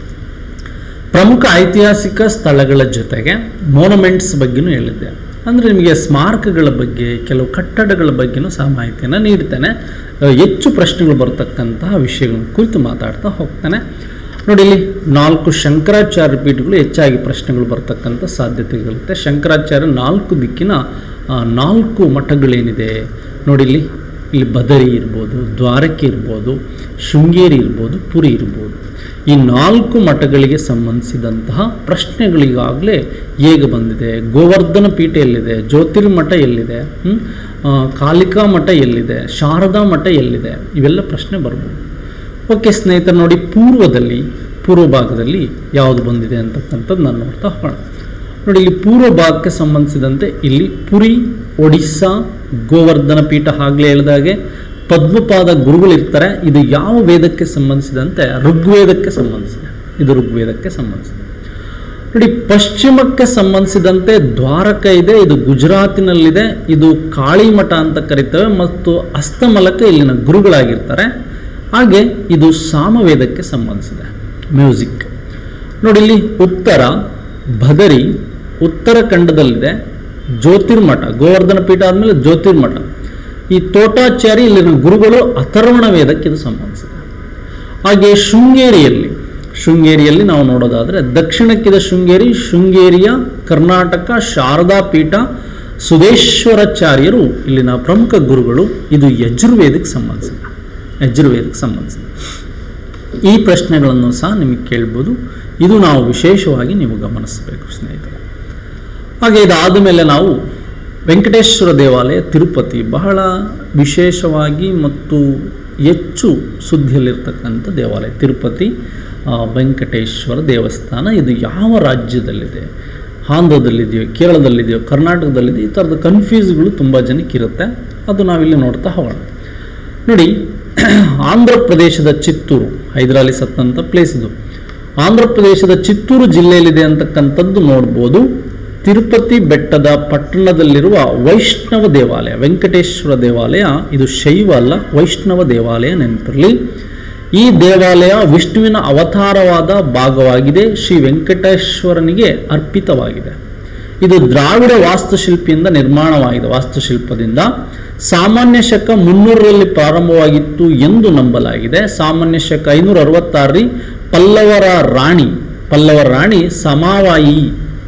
ಪ್ರಮುಖ ಐತಿಹಾಸಿಕ ಸ್ಥಳಗಳ ಜೊತೆಗೆ ಮೋನಮೆಂಟ್ಸ್ ಬಗ್ಗೆನೂ ಹೇಳಿದ್ದೆ ಅಂದರೆ ನಿಮಗೆ ಸ್ಮಾರಕಗಳ ಬಗ್ಗೆ ಕೆಲವು ಕಟ್ಟಡಗಳ ಬಗ್ಗೆನೂ ಸಹ ಮಾಹಿತಿಯನ್ನು ನೀಡ್ತೇನೆ ಅಹ್, ಹೆಚ್ಚು ಪ್ರಶ್ನೆಗಳು ಬರತಕ್ಕಂತಹ ವಿಷಯಗಳ ಕುರಿತು ಮಾತಾಡ್ತಾ ಹೋಗ್ತಾನೆ ನೋಡಿ ಇಲ್ಲಿ ನಾಲ್ಕು ಶಂಕರಾಚಾರ್ಯ ಪೀಠಗಳು ಹೆಚ್ಚಾಗಿ ಪ್ರಶ್ನೆಗಳು ಬರ್ತಕ್ಕಂಥ ಸಾಧ್ಯತೆಗಳಿರುತ್ತೆ ಶಂಕರಾಚಾರ್ಯ ನಾಲ್ಕು ದಿಕ್ಕಿನ ಆ, ನಾಲ್ಕು ಮಠಗಳೇನಿದೆ ನೋಡಿ ಇಲ್ಲಿ ಇಲ್ಲಿ ಬದರಿ ಇರ್ಬೋದು ದ್ವಾರಕೆ ಇರ್ಬೋದು ಶೃಂಗೇರಿ ಇರ್ಬೋದು ಪುರಿ ಇರ್ಬೋದು ಈ ನಾಲ್ಕು ಮಠಗಳಿಗೆ ಸಂಬಂಧಿಸಿದಂತಹ ಪ್ರಶ್ನೆಗಳಿಗಾಗಲೇ ಹೇಗೆ ಬಂದಿದೆ ಗೋವರ್ಧನ ಪೀಠ ಎಲ್ಲಿದೆ ಜ್ಯೋತಿರ್ಮಠ ಎಲ್ಲಿದೆ ಹ್ಮ್? ಆ, ಕಾಲಿಕಾ ಮಠ ಎಲ್ಲಿದೆ ಶಾರದಾ ಮಠ ಎಲ್ಲಿದೆ ಇವೆಲ್ಲ ಪ್ರಶ್ನೆ ಬರ್ಬೋದು ಓಕೆ ಸ್ನೇಹಿತರೆ ನೋಡಿ ಪೂರ್ವದಲ್ಲಿ ಪೂರ್ವ ಭಾಗದಲ್ಲಿ ಯಾವುದು ಬಂದಿದೆ ಅಂತಕ್ಕಂಥದ್ದು ನಾನು ನೋಡ್ತಾ ಹೋಗೋಣ ನೋಡಿ ಇಲ್ಲಿ ಪೂರ್ವ ಭಾಗಕ್ಕೆ ಸಂಬಂಧಿಸಿದಂತೆ ಇಲ್ಲಿ ಪುರಿ ಒಡಿಸ್ಸಾ ಗೋವರ್ಧನ ಪೀಠ ಆಗಲೇ ಹೇಳಿದಾಗೆ ಪದ್ಮಪಾದ ಗುರುಗಳಿರ್ತಾರೆ ಇದು ಯಾವ ವೇದಕ್ಕೆ ಸಂಬಂಧಿಸಿದಂತೆ ಋಗ್ವೇದಕ್ಕೆ ಸಂಬಂಧಿಸಿದೆ ಇದು ಋಗ್ವೇದಕ್ಕೆ ಸಂಬಂಧಿಸಿದೆ ನೋಡಿ ಪಶ್ಚಿಮಕ್ಕೆ ಸಂಬಂಧಿಸಿದಂತೆ ದ್ವಾರಕ ಇದೆ ಇದು ಗುಜರಾತಿನಲ್ಲಿದೆ ಇದು ಕಾಳಿಮಠ ಅಂತ ಕರಿತೇವೆ ಮತ್ತು ಅಸ್ತಮಲಕ ಇಲ್ಲಿನ ಗುರುಗಳಾಗಿರ್ತಾರೆ ಹಾಗೆ ಇದು ಸಾಮವೇದಕ್ಕೆ ಸಂಬಂಧಿಸಿದೆ ಮ್ಯೂಸಿಕ್ ನೋಡಿ ಇಲ್ಲಿ ಉತ್ತರ ಬದರಿ ಉತ್ತರಾಖಂಡದಲ್ಲಿದೆ ಜ್ಯೋತಿರ್ಮಠ ಗೋವರ್ಧನ ಪೀಠ ಆದಮೇಲೆ ಜ್ಯೋತಿರ್ಮಠ ಈ ತೋಟಾಚಾರಿ ಇಲ್ಲಿನ ಗುರುಗಳು ಅಥರ್ವಣ ವೇದಕ್ಕೆ ಇದು ಸಂಬಂಧಿಸಿದೆ ಹಾಗೆ ಶೃಂಗೇರಿಯಲ್ಲಿ ಶೃಂಗೇರಿಯಲ್ಲಿ ನಾವು ನೋಡೋದಾದರೆ ದಕ್ಷಿಣಕ್ಕಿದ ಶೃಂಗೇರಿ ಶೃಂಗೇರಿಯ ಕರ್ನಾಟಕ ಶಾರದಾ ಪೀಠ ಸುದೇಶ್ವರಾಚಾರ್ಯರು ಇಲ್ಲಿನ ಪ್ರಮುಖ ಗುರುಗಳು ಇದು ಯಜುರ್ವೇದಕ್ಕೆ ಸಂಬಂಧಿಸಿದೆ ಯಜುರ್ವೇದಕ್ಕೆ ಸಂಬಂಧಿಸಿದೆ ಈ ಪ್ರಶ್ನೆಗಳನ್ನು ಸಹ ನಿಮಗೆ ಕೇಳ್ಬೋದು ಇದು ನಾವು ವಿಶೇಷವಾಗಿ ನೀವು ಗಮನಿಸಬೇಕು ಸ್ನೇಹಿತರೆ ಹಾಗೆ ಇದಾದ ಮೇಲೆ ನಾವು ವೆಂಕಟೇಶ್ವರ ದೇವಾಲಯ ತಿರುಪತಿ ಬಹಳ ವಿಶೇಷವಾಗಿ ಮತ್ತು ಹೆಚ್ಚು ಸುದ್ದಿಯಲ್ಲಿರ್ತಕ್ಕಂಥ ದೇವಾಲಯ ತಿರುಪತಿ ಆ, ವೆಂಕಟೇಶ್ವರ ದೇವಸ್ಥಾನ ಇದು ಯಾವ ರಾಜ್ಯದಲ್ಲಿದೆ ಆಂಧ್ರದಲ್ಲಿದೆಯೋ ಕೇರಳದಲ್ಲಿದೆಯೋ ಕರ್ನಾಟಕದಲ್ಲಿದೆಯೋ ಈ ಥರದ ಕನ್ಫ್ಯೂಸ್ಗಳು ತುಂಬ ಜನಕ್ಕೆ ಇರುತ್ತೆ ಅದು ನಾವಿಲ್ಲಿ ನೋಡ್ತಾ ಹೋಗೋಣ ನೋಡಿ ಆಂಧ್ರ ಪ್ರದೇಶದ ಚಿತ್ತೂರು ಹೈದರಾಲಿ ಸತ್ತಂಥ ಪ್ಲೇಸ್ ಇದು ಆಂಧ್ರ ಪ್ರದೇಶದ ಚಿತ್ತೂರು ಜಿಲ್ಲೆಯಲ್ಲಿದೆ ಅಂತಕ್ಕಂಥದ್ದು ನೋಡ್ಬೋದು ತಿರುಪತಿ ಬೆಟ್ಟದ ಪಟ್ಟಣದಲ್ಲಿರುವ ವೈಷ್ಣವ ದೇವಾಲಯ ವೆಂಕಟೇಶ್ವರ ದೇವಾಲಯ ಇದು ಶೈವ ಅಲ್ಲ ವೈಷ್ಣವ ದೇವಾಲಯ ನೆನಪಿರಲಿ ಈ ದೇವಾಲಯ ವಿಷ್ಣುವಿನ ಅವತಾರವಾದ ಭಾಗವಾಗಿದೆ ಶ್ರೀ ವೆಂಕಟೇಶ್ವರನಿಗೆ ಅರ್ಪಿತವಾಗಿದೆ ಇದು ದ್ರಾವಿಡ ವಾಸ್ತುಶಿಲ್ಪಿಯಿಂದ ನಿರ್ಮಾಣವಾಗಿದೆ ವಾಸ್ತುಶಿಲ್ಪದಿಂದ ಸಾಮಾನ್ಯ ಶಕ ಮುನ್ನೂರರಲ್ಲಿ ಪ್ರಾರಂಭವಾಗಿತ್ತು ಎಂದು ನಂಬಲಾಗಿದೆ ಸಾಮಾನ್ಯ ಶಕ ಐನೂರ ಅರವತ್ತಾರರಿ ಪಲ್ಲವರ ರಾಣಿ ಪಲ್ಲವರ ರಾಣಿ ಸಮಾವಾಯಿ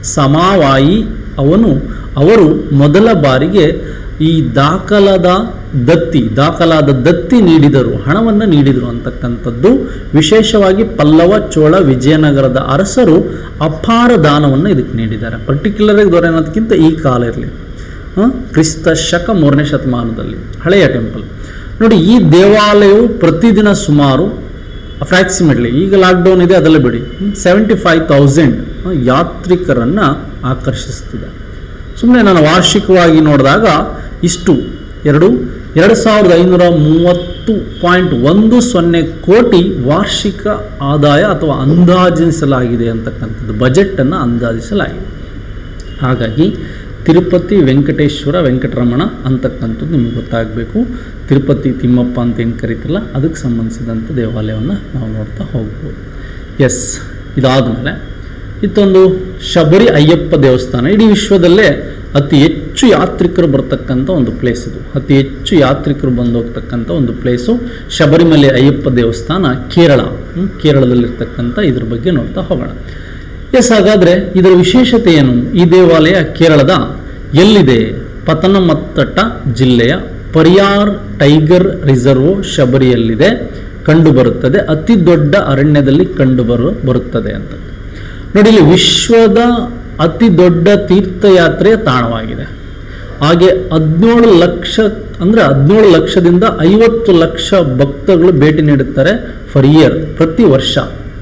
ಸಮಾವಾಯಿ ಅವನು ಅವರು ಮೊದಲ ಬಾರಿಗೆ ಈ ದಾಖಲಾದ ದತ್ತಿ ದಾಖಲಾದ ದತ್ತಿ ನೀಡಿದರು ಹಣವನ್ನು ನೀಡಿದರು ಅಂತಕ್ಕಂಥದ್ದು ವಿಶೇಷವಾಗಿ ಪಲ್ಲವ ಚೋಳ ವಿಜಯನಗರದ ಅರಸರು ಅಪಾರ ದಾನವನ್ನು ಇದಕ್ಕೆ ನೀಡಿದ್ದಾರೆ ಪರ್ಟಿಕ್ಯುಲರ್ ಆಗಿ ದೊರೆಯೋದಕ್ಕಿಂತ ಈ ಕಾಲ ಇರಲಿ ಕ್ರಿಸ್ತ ಶಕ ಮೂರನೇ ಶತಮಾನದಲ್ಲಿ ಹಳೆಯ ಟೆಂಪಲ್ ನೋಡಿ ಈ ದೇವಾಲಯವು ಪ್ರತಿದಿನ ಸುಮಾರು ಅಪ್ರಾಕ್ಸಿಮೇಟ್ಲಿ ಈಗ ಲಾಕ್ಡೌನ್ ಇದೆ ಅದೆಲ್ಲ ಬಿಡಿ ಸೆವೆಂಟಿ ಫೈವ್ ತೌಸಂಡ್ ಯಾತ್ರಿಕರನ್ನು ಆಕರ್ಷಿಸ್ತಿದೆ ಸುಮ್ಮನೆ ನಾನು ವಾರ್ಷಿಕವಾಗಿ ನೋಡಿದಾಗ ಇಷ್ಟು ಎರಡು ಎರಡು ಸಾವಿರದ ಐನೂರ ಮೂವತ್ತು ಪಾಯಿಂಟ್ ಒಂದು ಸೊನ್ನೆ ಕೋಟಿ ವಾರ್ಷಿಕ ಆದಾಯ ಅಥವಾ ಅಂದಾಜಿಸಲಾಗಿದೆ ಅಂತಕ್ಕಂಥದ್ದು ಬಜೆಟನ್ನು ಅಂದಾಜಿಸಲಾಗಿದೆ ಹಾಗಾಗಿ ತಿರುಪತಿ ವೆಂಕಟೇಶ್ವರ ವೆಂಕಟರಮಣ ಅಂತಕ್ಕಂಥದ್ದು ನಿಮಗೆ ಗೊತ್ತಾಗಬೇಕು ತಿರುಪತಿ ತಿಮ್ಮಪ್ಪ ಅಂತ ಏನು ಕರಿತಿಲ್ಲ ಅದಕ್ಕೆ ಸಂಬಂಧಿಸಿದಂಥ ದೇವಾಲಯವನ್ನು ನಾವು ನೋಡ್ತಾ ಹೋಗ್ಬೋದು ಎಸ್ ಇದಾದಮೇಲೆ ಇತ್ತೊಂದು ಶಬರಿ ಅಯ್ಯಪ್ಪ ದೇವಸ್ಥಾನ ಇಡೀ ವಿಶ್ವದಲ್ಲೇ ಅತಿ ಹೆಚ್ಚು ಯಾತ್ರಿಕರು ಬರ್ತಕ್ಕಂಥ ಒಂದು ಪ್ಲೇಸ್ ಇದು ಅತಿ ಹೆಚ್ಚು ಯಾತ್ರಿಕರು ಬಂದು ಹೋಗ್ತಕ್ಕಂಥ ಒಂದು ಪ್ಲೇಸು ಶಬರಿಮಲೆ ಅಯ್ಯಪ್ಪ ದೇವಸ್ಥಾನ ಕೇರಳ ಹ್ಮ್, ಕೇರಳದಲ್ಲಿರ್ತಕ್ಕಂಥ ಇದ್ರ ಬಗ್ಗೆ ನೋಡ್ತಾ ಹೋಗೋಣ ಎಸ್ ಹಾಗಾದರೆ ಇದರ ವಿಶೇಷತೆ ಏನು ಈ ದೇವಾಲಯ ಕೇರಳದ ಎಲ್ಲಿದೆ ಪತನಮತ್ತಟ ಜಿಲ್ಲೆಯ ಪರಿಯಾರ್ ಟೈಗರ್ ರಿಸರ್ವ್ ಶಬರಿಯಲ್ಲಿದೆ ಕಂಡುಬರುತ್ತದೆ ಅತಿ ದೊಡ್ಡ ಅರಣ್ಯದಲ್ಲಿ ಕಂಡುಬರು ಬರುತ್ತದೆ ಅಂತ ನೋಡಿ ಇಲ್ಲಿ ವಿಶ್ವದ ಅತಿ ದೊಡ್ಡ ತೀರ್ಥಯಾತ್ರೆಯ ತಾಣವಾಗಿದೆ ಹಾಗೆ ಹದಿನೇಳು ಲಕ್ಷ ಅಂದರೆ ಹದಿನೇಳು ಲಕ್ಷದಿಂದ ಐವತ್ತು ಲಕ್ಷ ಭಕ್ತಗಳು ಭೇಟಿ ನೀಡುತ್ತಾರೆ ಫರ್ ಇಯರ್ ಪ್ರತಿ ವರ್ಷ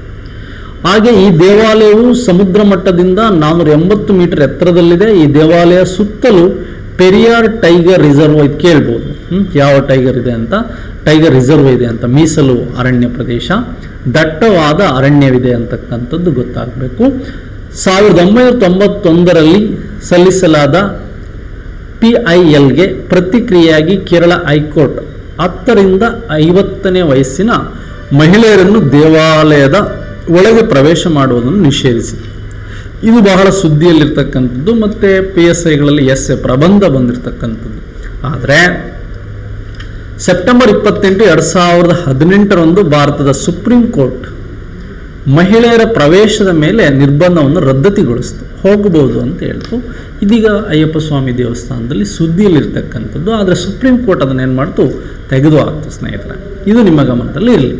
ಹಾಗೆ ಈ ದೇವಾಲಯವು ಸಮುದ್ರ ಮಟ್ಟದಿಂದ ನಾನ್ನೂರ ಎಂಬತ್ತು ಮೀಟರ್ ಎತ್ತರದಲ್ಲಿದೆ ಈ ದೇವಾಲಯ ಸುತ್ತಲೂ ಪೆರಿಯಾರ್ ಟೈಗರ್ ರಿಸರ್ವ್ ಇದು ಕೇಳ್ಬೋದು ಹ್ಮ್? ಯಾವ ಟೈಗರ್ ಇದೆ ಅಂತ ಟೈಗರ್ ರಿಸರ್ವ್ ಇದೆ ಅಂತ ಮೀಸಲು ಅರಣ್ಯ ಪ್ರದೇಶ ದಟ್ಟವಾದ ಅರಣ್ಯವಿದೆ ಅಂತಕ್ಕಂಥದ್ದು ಗೊತ್ತಾಗಬೇಕು ಸಾವಿರದ ಒಂಬೈನೂರ ತೊಂಬತ್ತೊಂದರಲ್ಲಿ ಸಲ್ಲಿಸಲಾದ ಪಿ ಐ ಎಲ್ಗೆ ಪ್ರತಿಕ್ರಿಯೆಯಾಗಿ ಕೇರಳ ಹೈಕೋರ್ಟ್ ಹತ್ತರಿಂದ ಐವತ್ತನೇ ವಯಸ್ಸಿನ ಮಹಿಳೆಯರನ್ನು ದೇವಾಲಯದ ಒಳಗೆ ಪ್ರವೇಶ ಮಾಡುವುದನ್ನು ನಿಷೇಧಿಸಿದೆ ಇದು ಬಹಳ ಸುದ್ದಿಯಲ್ಲಿರ್ತಕ್ಕಂಥದ್ದು ಮತ್ತು ಪಿ ಎಸ್ ಐಗಳಲ್ಲಿ ಎಸ್ ಎ ಪ್ರಬಂಧ ಬಂದಿರತಕ್ಕಂಥದ್ದು ಆದರೆ ಸೆಪ್ಟೆಂಬರ್ ಇಪ್ಪತ್ತೆಂಟು ಎರಡು ಸಾವಿರದ ಹದಿನೆಂಟರಂದು ಭಾರತದ ಸುಪ್ರೀಂ ಕೋರ್ಟ್ ಮಹಿಳೆಯರ ಪ್ರವೇಶದ ಮೇಲೆ ನಿರ್ಬಂಧವನ್ನು ರದ್ದತಿಗೊಳಿಸಿತು ಹೋಗಬಹುದು ಅಂತ ಹೇಳ್ತು ಇದೀಗ ಅಯ್ಯಪ್ಪ ಸ್ವಾಮಿ ದೇವಸ್ಥಾನದಲ್ಲಿ ಸುದ್ದಿಯಲ್ಲಿರ್ತಕ್ಕಂಥದ್ದು ಆದರೆ ಸುಪ್ರೀಂ ಕೋರ್ಟ್ ಅದನ್ನು ಏನು ಮಾಡ್ತು ತೆಗೆದು ಹಾಕ್ತು ಸ್ನೇಹಿತರೆ ಇದು ನಿಮ್ಮ ಗಮನದಲ್ಲಿ ಇರಲಿ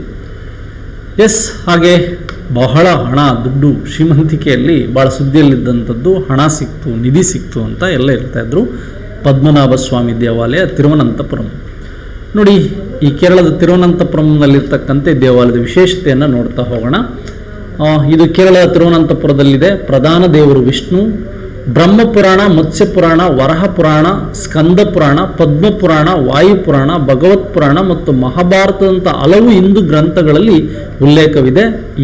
ಎಸ್ ಹಾಗೆ ಬಹಳ ಹಣ ದುಡ್ಡು ಶ್ರೀಮಂತಿಕೆಯಲ್ಲಿ ಭಾಳ ಸುದ್ದಿಯಲ್ಲಿದ್ದಂಥದ್ದು ಹಣ ಸಿಕ್ತು ನಿಧಿ ಸಿಕ್ತು ಅಂತ ಎಲ್ಲ ಹೇಳ್ತಾ ಇದ್ರು ಪದ್ಮನಾಭ ಸ್ವಾಮಿ ದೇವಾಲಯ ತಿರುವನಂತಪುರಂ ನೋಡಿ ಈ ಕೇರಳದ ತಿರುವನಂತಪುರಂನಲ್ಲಿರ್ತಕ್ಕಂಥ ಈ ದೇವಾಲಯದ ವಿಶೇಷತೆಯನ್ನು ನೋಡ್ತಾ ಹೋಗೋಣ ಆ, ಇದು ಕೇರಳದ ತಿರುವನಂತಪುರದಲ್ಲಿದೆ ಪ್ರಧಾನ ದೇವರು ವಿಷ್ಣು ಬ್ರಹ್ಮಪುರಾಣ ಮತ್ಸ್ಯಪುರಾಣ ವರಹ ಪುರಾಣ ಸ್ಕಂದ ಪುರಾಣ ಪದ್ಮಪುರಾಣ ವಾಯುಪುರಾಣ ಭಗವತ್ ಪುರಾಣ ಮತ್ತು ಮಹಾಭಾರತದಂಥ ಹಲವು ಹಿಂದೂ ಗ್ರಂಥಗಳಲ್ಲಿ ಉಲ್ಲೇಖವಿದೆ ಈ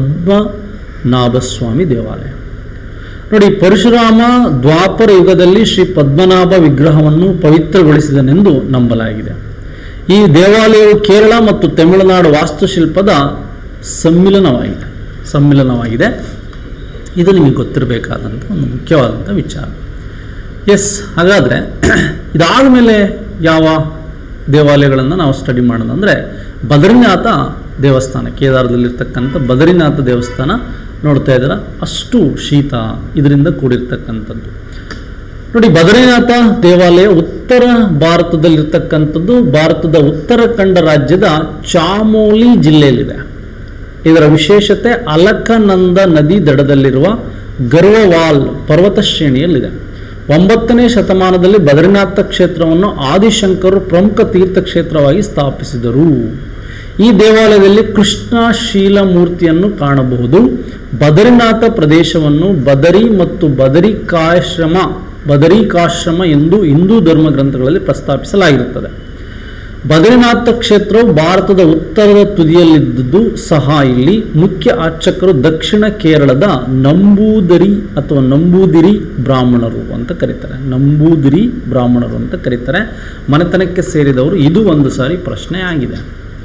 ಪದ್ಮನಾಭಸ್ವಾಮಿ ದೇವಾಲಯ ನೋಡಿ ಪರಶುರಾಮ ದ್ವಾಪರ ಯುಗದಲ್ಲಿ ಶ್ರೀ ಪದ್ಮನಾಭ ವಿಗ್ರಹವನ್ನು ಪವಿತ್ರಗೊಳಿಸಿದನೆಂದು ನಂಬಲಾಗಿದೆ ಈ ದೇವಾಲಯವು ಕೇರಳ ಮತ್ತು ತಮಿಳುನಾಡು ವಾಸ್ತುಶಿಲ್ಪದ ಸಮ್ಮಿಲನವಾಗಿದೆ ಸಮ್ಮಿಲನವಾಗಿದೆ ಇದು ನಿಮಗೆ ಗೊತ್ತಿರಬೇಕಾದಂಥ ಒಂದು ಮುಖ್ಯವಾದಂಥ ವಿಚಾರ ಎಸ್ ಹಾಗಾದರೆ ಇದಾದ ಮೇಲೆ ಯಾವ ದೇವಾಲಯಗಳನ್ನು ನಾವು ಸ್ಟಡಿ ಮಾಡೋದು ಅಂದರೆ ಬದರಿನಾಥ ದೇವಸ್ಥಾನ ಕೇದಾರದಲ್ಲಿರ್ತಕ್ಕಂಥ ಬದರಿನಾಥ ದೇವಸ್ಥಾನ ನೋಡ್ತಾ ಇದ್ದೀರಾ ಅಷ್ಟು ಶೀತ ಇದರಿಂದ ಕೂಡಿರ್ತಕ್ಕಂಥದ್ದು ನೋಡಿ ಬದರಿನಾಥ ದೇವಾಲಯ ಉತ್ತರ ಭಾರತದಲ್ಲಿರ್ತಕ್ಕಂಥದ್ದು ಭಾರತದ ಉತ್ತರಾಖಂಡ ರಾಜ್ಯದ ಚಾಮೋಲಿ ಜಿಲ್ಲೆಯಲ್ಲಿದೆ ಇದರ ವಿಶೇಷತೆ ಅಲಕನಂದ ನದಿ ದಡದಲ್ಲಿರುವ ಗರ್ವವಾಲ್ ಪರ್ವತ ಶ್ರೇಣಿಯಲ್ಲಿದೆ ಒಂಬತ್ತನೇ ಶತಮಾನದಲ್ಲಿ ಬದ್ರಿನಾಥ ಕ್ಷೇತ್ರವನ್ನು ಆದಿಶಂಕರು ಪ್ರಮುಖ ತೀರ್ಥಕ್ಷೇತ್ರವಾಗಿ ಸ್ಥಾಪಿಸಿದರು ಈ ದೇವಾಲಯದಲ್ಲಿ ಕೃಷ್ಣ ಶೀಲ ಮೂರ್ತಿಯನ್ನು ಕಾಣಬಹುದು ಬದರಿನಾಥ ಪ್ರದೇಶವನ್ನು ಬದರಿ ಮತ್ತು ಬದರಿಕಾಶ್ರಮ ಬದರಿಕಾಶ್ರಮ ಎಂದು ಹಿಂದೂ ಧರ್ಮ ಗ್ರಂಥಗಳಲ್ಲಿ ಪ್ರಸ್ತಾಪಿಸಲಾಗಿರುತ್ತದೆ ಬದ್ರಿನಾಥ ಕ್ಷೇತ್ರವು ಭಾರತದ ಉತ್ತರದ ತುದಿಯಲ್ಲಿದ್ದುದು ಸಹ ಇಲ್ಲಿ ಮುಖ್ಯ ಅರ್ಚಕರು ದಕ್ಷಿಣ ಕೇರಳದ ನಂಬೂದರಿ ಅಥವಾ ನಂಬೂದಿರಿ ಬ್ರಾಹ್ಮಣರು ಅಂತ ಕರೀತಾರೆ ನಂಬೂದಿರಿ ಬ್ರಾಹ್ಮಣರು ಅಂತ ಕರೀತಾರೆ ಮನೆತನಕ್ಕೆ ಸೇರಿದವರು ಇದು ಒಂದು ಸಾರಿ ಪ್ರಶ್ನೆ ಆಗಿದೆ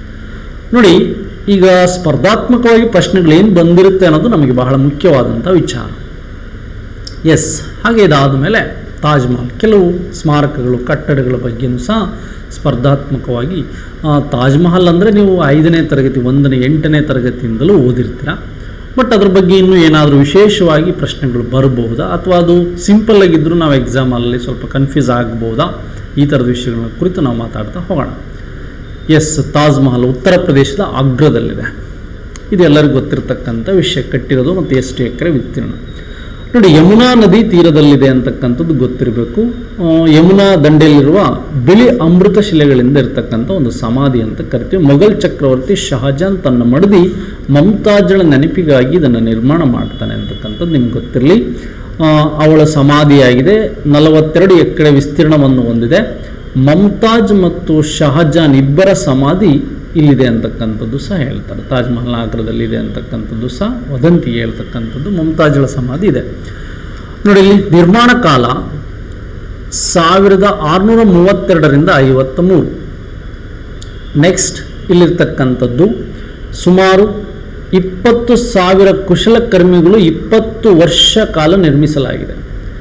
ನೋಡಿ ಈಗ ಸ್ಪರ್ಧಾತ್ಮಕವಾಗಿ ಪ್ರಶ್ನೆಗಳು ಏನು ಬಂದಿರುತ್ತೆ ಅನ್ನೋದು ನಮಗೆ ಬಹಳ ಮುಖ್ಯವಾದಂಥ ವಿಚಾರ ಎಸ್ ಹಾಗೆ ಇದಾದ ಮೇಲೆ ತಾಜ್ ಮಹಲ್ ಕೆಲವು ಸ್ಮಾರಕಗಳು ಕಟ್ಟಡಗಳ ಬಗ್ಗೆನೂ ಸಹ ಸ್ಪರ್ಧಾತ್ಮಕವಾಗಿ ಆ, ತಾಜ್ ಮಹಲ್ ಅಂದರೆ ನೀವು ಐದನೇ ತರಗತಿ ಒಂದನೇ ಎಂಟನೇ ತರಗತಿಯಿಂದಲೂ ಓದಿರ್ತೀರ ಬಟ್ ಅದ್ರ ಬಗ್ಗೆ ಇನ್ನೂ ಏನಾದರೂ ವಿಶೇಷವಾಗಿ ಪ್ರಶ್ನೆಗಳು ಬರಬಹುದಾ ಅಥವಾ ಅದು ಸಿಂಪಲ್ ಆಗಿದ್ದರೂ ನಾವು ಎಕ್ಸಾಮಲ್ಲಿ ಸ್ವಲ್ಪ ಕನ್ಫ್ಯೂಸ್ ಆಗ್ಬೋದಾ ಈ ಥರದ ವಿಷಯಗಳ ಕುರಿತು ನಾವು ಮಾತಾಡ್ತಾ ಹೋಗೋಣ ಎಸ್ ತಾಜ್ ಮಹಲ್ ಉತ್ತರ ಪ್ರದೇಶದ ಆಗ್ರಾದಲ್ಲಿದೆ ಇದು ಎಲ್ಲರಿಗೂ ಗೊತ್ತಿರತಕ್ಕಂಥ ವಿಷಯ ಕಟ್ಟಿರೋದು ಮತ್ತು ಎಷ್ಟು ಎಕರೆ ವಿಸ್ತೀರ್ಣ ನೋಡಿ ಯಮುನಾ ನದಿ ತೀರದಲ್ಲಿದೆ ಅಂತಕ್ಕಂಥದ್ದು ಗೊತ್ತಿರಬೇಕು ಆ, ಯಮುನಾ ದಂಡೆಯಲ್ಲಿರುವ ಬಿಳಿ ಅಮೃತ ಶಿಲೆಗಳಿಂದ ಇರತಕ್ಕಂಥ ಒಂದು ಸಮಾಧಿ ಅಂತ ಕರಿತೀವಿ ಮೊಘಲ್ ಚಕ್ರವರ್ತಿ ಶಹಜಾನ್ ತನ್ನ ಮಡದಿ ಮಮತಾಜಳ ನೆನಪಿಗಾಗಿ ಇದನ್ನು ನಿರ್ಮಾಣ ಮಾಡ್ತಾನೆ ಅಂತಕ್ಕಂಥದ್ದು ನಿಮ್ಗೆ ಗೊತ್ತಿರಲಿ ಅವಳ ಸಮಾಧಿಯಾಗಿದೆ ನಲವತ್ತೆರಡು ಎಕರೆ ವಿಸ್ತೀರ್ಣವನ್ನು ಹೊಂದಿದೆ ಮಮತಾಜ್ ಮತ್ತು ಶಹಜಾನ್ ಇಬ್ಬರ ಸಮಾಧಿ ಇಲ್ಲಿದೆ ಅಂತಕ್ಕಂಥದ್ದು ಸಹ ಹೇಳ್ತಾರೆ ತಾಜ್ ಮಹಲ್ ಆಗ್ರದಲ್ಲಿ ಇದೆ ಅಂತಕ್ಕಂಥದ್ದು ಸಹ ವದಂತಿ ಹೇಳ್ತಕ್ಕಂಥದ್ದು ಮಮತಾಜ್ಗಳ ಸಮಾಧಿ ಇದೆ ನೋಡಿ ಇಲ್ಲಿ ನಿರ್ಮಾಣ ಕಾಲ ಸಾವಿರದ ಆರುನೂರ ಮೂವತ್ತೆರಡರಿಂದ ಐವತ್ತ ಮೂರು ನೆಕ್ಸ್ಟ್ ಇಲ್ಲಿರ್ತಕ್ಕಂಥದ್ದು ಸುಮಾರು ಇಪ್ಪತ್ತು ಸಾವಿರ ಕುಶಲಕರ್ಮಿಗಳು ಇಪ್ಪತ್ತು ವರ್ಷ ಕಾಲ ನಿರ್ಮಿಸಲಾಗಿದೆ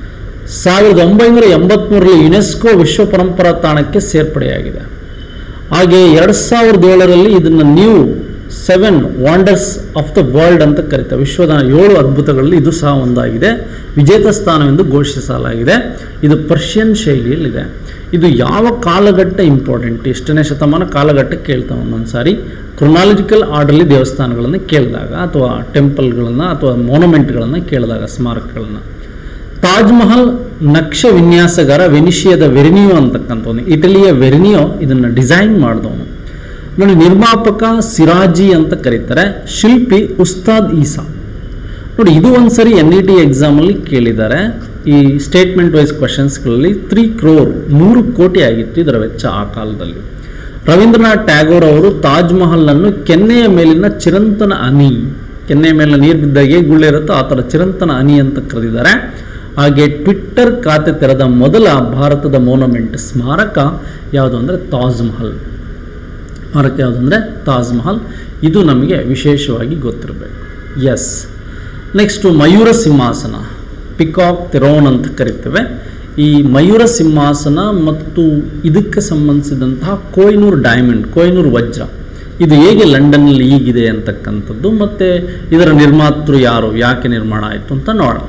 ಸಾವಿರದ ಒಂಬೈನೂರ ಎಂಬತ್ತ್ಮೂರರಲ್ಲಿ ಯುನೆಸ್ಕೋ ವಿಶ್ವ ಪರಂಪರಾ ತಾಣಕ್ಕೆ ಸೇರ್ಪಡೆಯಾಗಿದೆ ಹಾಗೆ ಎರಡು ಸಾವಿರದ ಏಳರಲ್ಲಿ ಇದನ್ನು new seven wonders of the world ಅಂತ ಕರೀತಾರೆ ವಿಶ್ವದ ಏಳು ಅದ್ಭುತಗಳಲ್ಲಿ ಇದು ಸಹ ಒಂದಾಗಿದೆ ವಿಜೇತ ಸ್ಥಾನವೆಂದು ಘೋಷಿಸಲಾಗಿದೆ ಇದು ಪರ್ಷಿಯನ್ ಶೈಲಿಯಲ್ಲಿದೆ ಇದು ಯಾವ ಕಾಲಘಟ್ಟ ಇಂಪಾರ್ಟೆಂಟ್ ಎಷ್ಟನೇ ಶತಮಾನ ಕಾಲಘಟ್ಟ ಕೇಳ್ತಾವೆ ಒಂದೊಂದು ಸಾರಿ ಕ್ರೊನಾಲಜಿಕಲ್ ಆರ್ಡರ್ಲಿ ದೇವಸ್ಥಾನಗಳನ್ನು ಕೇಳಿದಾಗ ಅಥವಾ ಟೆಂಪಲ್ಗಳನ್ನು ಅಥವಾ ಮೊನಮೆಂಟ್ಗಳನ್ನು ಕೇಳಿದಾಗ ಸ್ಮಾರಕಗಳನ್ನು ತಾಜ್ ಮಹಲ್ ನಕ್ಷ ವಿನ್ಯಾಸಗಾರ ವೆನಿಷಿಯಾದ ವೆರಿನಿಯೋ ಅಂತಕ್ಕಂಥವನು ಇಟಲಿಯ ವೆರಿನಿಯೋ ಇದನ್ನು ಡಿಸೈನ್ ಮಾಡಿದವನು ನೋಡಿ ನಿರ್ಮಾಪಕ ಸಿರಾಜಿ ಅಂತ ಕರೀತಾರೆ ಶಿಲ್ಪಿ ಉಸ್ತಾದ್ ಈಸಾ ನೋಡಿ ಇದು ಒಂದ್ಸರಿ ಎನ್ ಇ ಟಿ ಎಕ್ಸಾಮಲ್ಲಿ ಕೇಳಿದ್ದಾರೆ ಈ ಸ್ಟೇಟ್ಮೆಂಟ್ ವೈಸ್ ಕ್ವಶನ್ಸ್ಗಳಲ್ಲಿ ತ್ರೀ ಕ್ರೋರ್ ಮೂರು ಕೋಟಿ ಆಗಿತ್ತು ಇದರ ವೆಚ್ಚ ಆ ಕಾಲದಲ್ಲಿ ರವೀಂದ್ರನಾಥ್ ಟ್ಯಾಗೋರ್ ಅವರು ತಾಜ್ ಮಹಲನ್ನು ಕೆನ್ನೆಯ ಮೇಲಿನ ಚಿರಂತನ ಅನಿ ಕೆನ್ನೆಯ ಮೇಲಿನ ನೀರು ಬಿದ್ದಾಗ ಹೇಗೆ ಗುಳ್ಳೆ ಇರುತ್ತೋ ಆ ಥರ ಚಿರಂತನ ಅನಿ ಅಂತ ಕರೆದಿದ್ದಾರೆ ಹಾಗೆ ಟ್ವಿಟ್ಟರ್ ಖಾತೆ ತೆರೆದ ಮೊದಲ ಭಾರತದ ಮೋನಮೆಂಟ್ ಸ್ಮಾರಕ ಯಾವುದು ಅಂದರೆ ತಾಜ್ ಮಹಲ್ ಸ್ಮಾರಕ ಯಾವುದು ಅಂದರೆ ತಾಜ್ ಮಹಲ್ ಇದು ನಮಗೆ ವಿಶೇಷವಾಗಿ ಗೊತ್ತಿರಬೇಕು ಎಸ್ ನೆಕ್ಸ್ಟು ಮಯೂರ ಸಿಂಹಾಸನ ಪಿಕಾಕ್ ತೆರೋನ್ ಅಂತ ಕರಿತೇವೆ ಈ ಮಯೂರ ಸಿಂಹಾಸನ ಮತ್ತು ಇದಕ್ಕೆ ಸಂಬಂಧಿಸಿದಂತಹ ಕೊಯ್ನೂರು ಡೈಮಂಡ್ ಕೊಯ್ನೂರು ವಜ್ರ ಇದು ಹೇಗೆ ಲಂಡನ್ನಲ್ಲಿ ಈಗಿದೆ ಅಂತಕ್ಕಂಥದ್ದು ಮತ್ತು ಇದರ ನಿರ್ಮಾತೃ ಯಾರು ಯಾಕೆ ನಿರ್ಮಾಣ ಆಯಿತು ಅಂತ ನೋಡೋಣ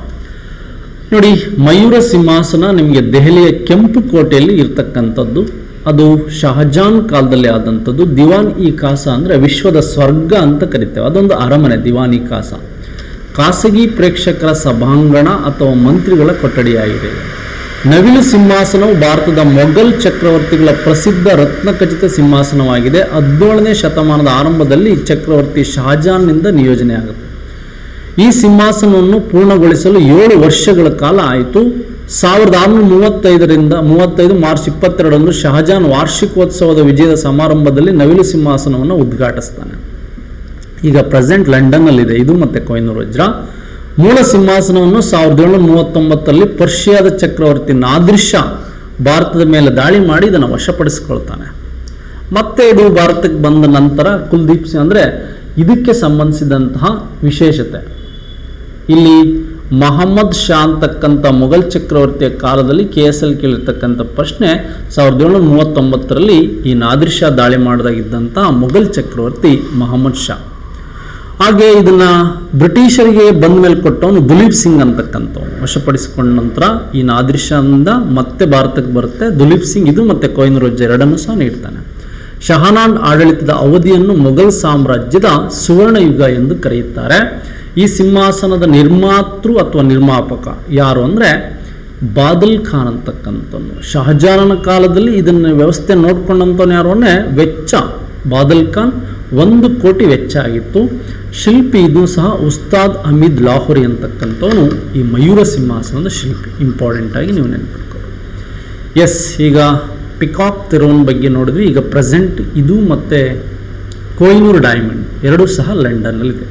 ನೋಡಿ ಮಯೂರ ಸಿಂಹಾಸನ ನಿಮಗೆ ದೆಹಲಿಯ ಕೆಂಪು ಕೋಟೆಯಲ್ಲಿ ಇರ್ತಕ್ಕಂಥದ್ದು ಅದು ಶಹಜಾನ್ ಕಾಲದಲ್ಲಿ ಆದಂಥದ್ದು ದಿವಾನ್ ಇ ಕಾಸ ಅಂದರೆ ವಿಶ್ವದ ಸ್ವರ್ಗ ಅಂತ ಕರಿತೇವೆ ಅದೊಂದು ಅರಮನೆ ದಿವಾನ್ ಇ ಕಾಸ ಖಾಸಗಿ ಪ್ರೇಕ್ಷಕರ ಸಭಾಂಗಣ ಅಥವಾ ಮಂತ್ರಿಗಳ ಕೊಠಡಿಯಾಗಿದೆ ಇದು. ನವಿಲು ಸಿಂಹಾಸನವು ಭಾರತದ ಮೊಘಲ್ ಚಕ್ರವರ್ತಿಗಳ ಪ್ರಸಿದ್ಧ ರತ್ನಖಚಿತ ಸಿಂಹಾಸನವಾಗಿದೆ ಹದಿನೇಳನೇ ಶತಮಾನದ ಆರಂಭದಲ್ಲಿ ಚಕ್ರವರ್ತಿ ಶಹಜಾನ್ನಿಂದ ನಿಯೋಜನೆ ಆಗುತ್ತೆ ಈ ಸಿಂಹಾಸನವನ್ನು ಪೂರ್ಣಗೊಳಿಸಲು ಏಳು ವರ್ಷಗಳ ಕಾಲ ಆಯಿತು ಸಾವಿರದ ಆರುನೂರ ಮೂವತ್ತೈದರಿಂದ ಮೂವತ್ತೈದು ಮಾರ್ಚ್ ಇಪ್ಪತ್ತೆರಡರಂದು ಶಹಜಾನ್ ವಾರ್ಷಿಕೋತ್ಸವದ ವಿಜಯದ ಸಮಾರಂಭದಲ್ಲಿ ನವಿಲು ಸಿಂಹಾಸನವನ್ನು ಉದ್ಘಾಟಿಸ್ತಾನೆ ಈಗ ಪ್ರೆಸೆಂಟ್ ಲಂಡನ್ನಲ್ಲಿದೆ ಇದು ಮತ್ತೆ ಕೊಯ್ನೂರು ವಜ್ರ ಮೂಲ ಸಿಂಹಾಸನವನ್ನು ಸಾವಿರದ ಏಳುನೂರ ಮೂವತ್ತೊಂಬತ್ತರಲ್ಲಿ ಪರ್ಷಿಯಾದ ಚಕ್ರವರ್ತಿ ನಾದಿರ್ ಶಾ ಭಾರತದ ಮೇಲೆ ದಾಳಿ ಮಾಡಿ ಇದನ್ನು ವಶಪಡಿಸಿಕೊಳ್ತಾನೆ ಮತ್ತೆ ಇದು ಭಾರತಕ್ಕೆ ಬಂದ ನಂತರ ಕುಲ್ದೀಪ್ ಸಿಂಗ್ ಅಂದರೆ ಇದಕ್ಕೆ ಸಂಬಂಧಿಸಿದಂತಹ ವಿಶೇಷತೆ ಇಲ್ಲಿ ಮಹಮ್ಮದ್ ಶಾ ಅಂತಕ್ಕಂಥ ಮೊಘಲ್ ಚಕ್ರವರ್ತಿಯ ಕಾಲದಲ್ಲಿ ಕೆ ಎಸ್ ಎಲ್ ಕೇಳಿರ್ತಕ್ಕಂಥ ಪ್ರಶ್ನೆ ಸಾವಿರದ ಏಳುನೂರ ಮೂವತ್ತೊಂಬತ್ತರಲ್ಲಿ ಈ ನಾದಿರ್ ಶಾ ದಾಳಿ ಮಾಡಿದಾಗಿದ್ದಂಥ ಮೊಘಲ್ ಚಕ್ರವರ್ತಿ ಮಹಮ್ಮದ್ ಶಾ ಹಾಗೆ ಇದನ್ನ ಬ್ರಿಟಿಷರಿಗೆ ಬಂದ ಮೇಲೆ ಕೊಟ್ಟವನು ದುಲೀಪ್ ಸಿಂಗ್ ಅಂತಕ್ಕಂಥವ್ನು ವಶಪಡಿಸಿಕೊಂಡ ನಂತರ ಈ ನಾದಿರ್ ಶಾನಿಂದ ಮತ್ತೆ ಭಾರತಕ್ಕೆ ಬರುತ್ತೆ ದುಲೀಪ್ ಸಿಂಗ್ ಇದು ಮತ್ತೆ ಕೊಯ್ನೂರು ವಜ್ರ ಎರಡನ್ನೂ ಸಹ ನೀಡ್ತಾನೆ ಶಹನಾನ್ ಆಡಳಿತದ ಅವಧಿಯನ್ನು ಮೊಘಲ್ ಸಾಮ್ರಾಜ್ಯದ ಸುವರ್ಣ ಯುಗ ಎಂದು ಕರೆಯುತ್ತಾರೆ ಈ ಸಿಂಹಾಸನದ ನಿರ್ಮಾತೃ ಅಥವಾ ನಿರ್ಮಾಪಕ ಯಾರು ಅಂದರೆ ಬಾದಲ್ ಖಾನ್ ಅಂತಕ್ಕಂಥವ್ನು ಶಹಜಾನನ ಕಾಲದಲ್ಲಿ ಇದನ್ನ ವ್ಯವಸ್ಥೆ ನೋಡ್ಕೊಂಡಂಥವ್ನು ಯಾರು ಅಂದರೆ ವೆಚ್ಚ ಬಾದಲ್ ಖಾನ್ ಒಂದು ಕೋಟಿ ವೆಚ್ಚ ಆಗಿತ್ತು ಶಿಲ್ಪಿ ಇದು ಸಹ ಉಸ್ತಾದ್ ಅಮೀದ್ ಲಾಹೋರಿ ಅಂತಕ್ಕಂಥವನು ಈ ಮಯೂರ ಸಿಂಹಾಸನದ ಶಿಲ್ಪಿ ಇಂಪಾರ್ಟೆಂಟ್ ಆಗಿ ನೀವು ನೆನ್ಪಿಟ್ಕೊಳ್ಳಿ ಎಸ್ ಈಗ ಪಿಕಾಕ್ ತೆರೋನ್ ಬಗ್ಗೆ ನೋಡಿದ್ವಿ ಈಗ ಪ್ರೆಸೆಂಟ್ ಇದು ಮತ್ತು ಕೊಯ್ನೂರು ಡೈಮಂಡ್ ಎರಡೂ ಸಹ ಲಂಡನ್ನಲ್ಲಿದೆ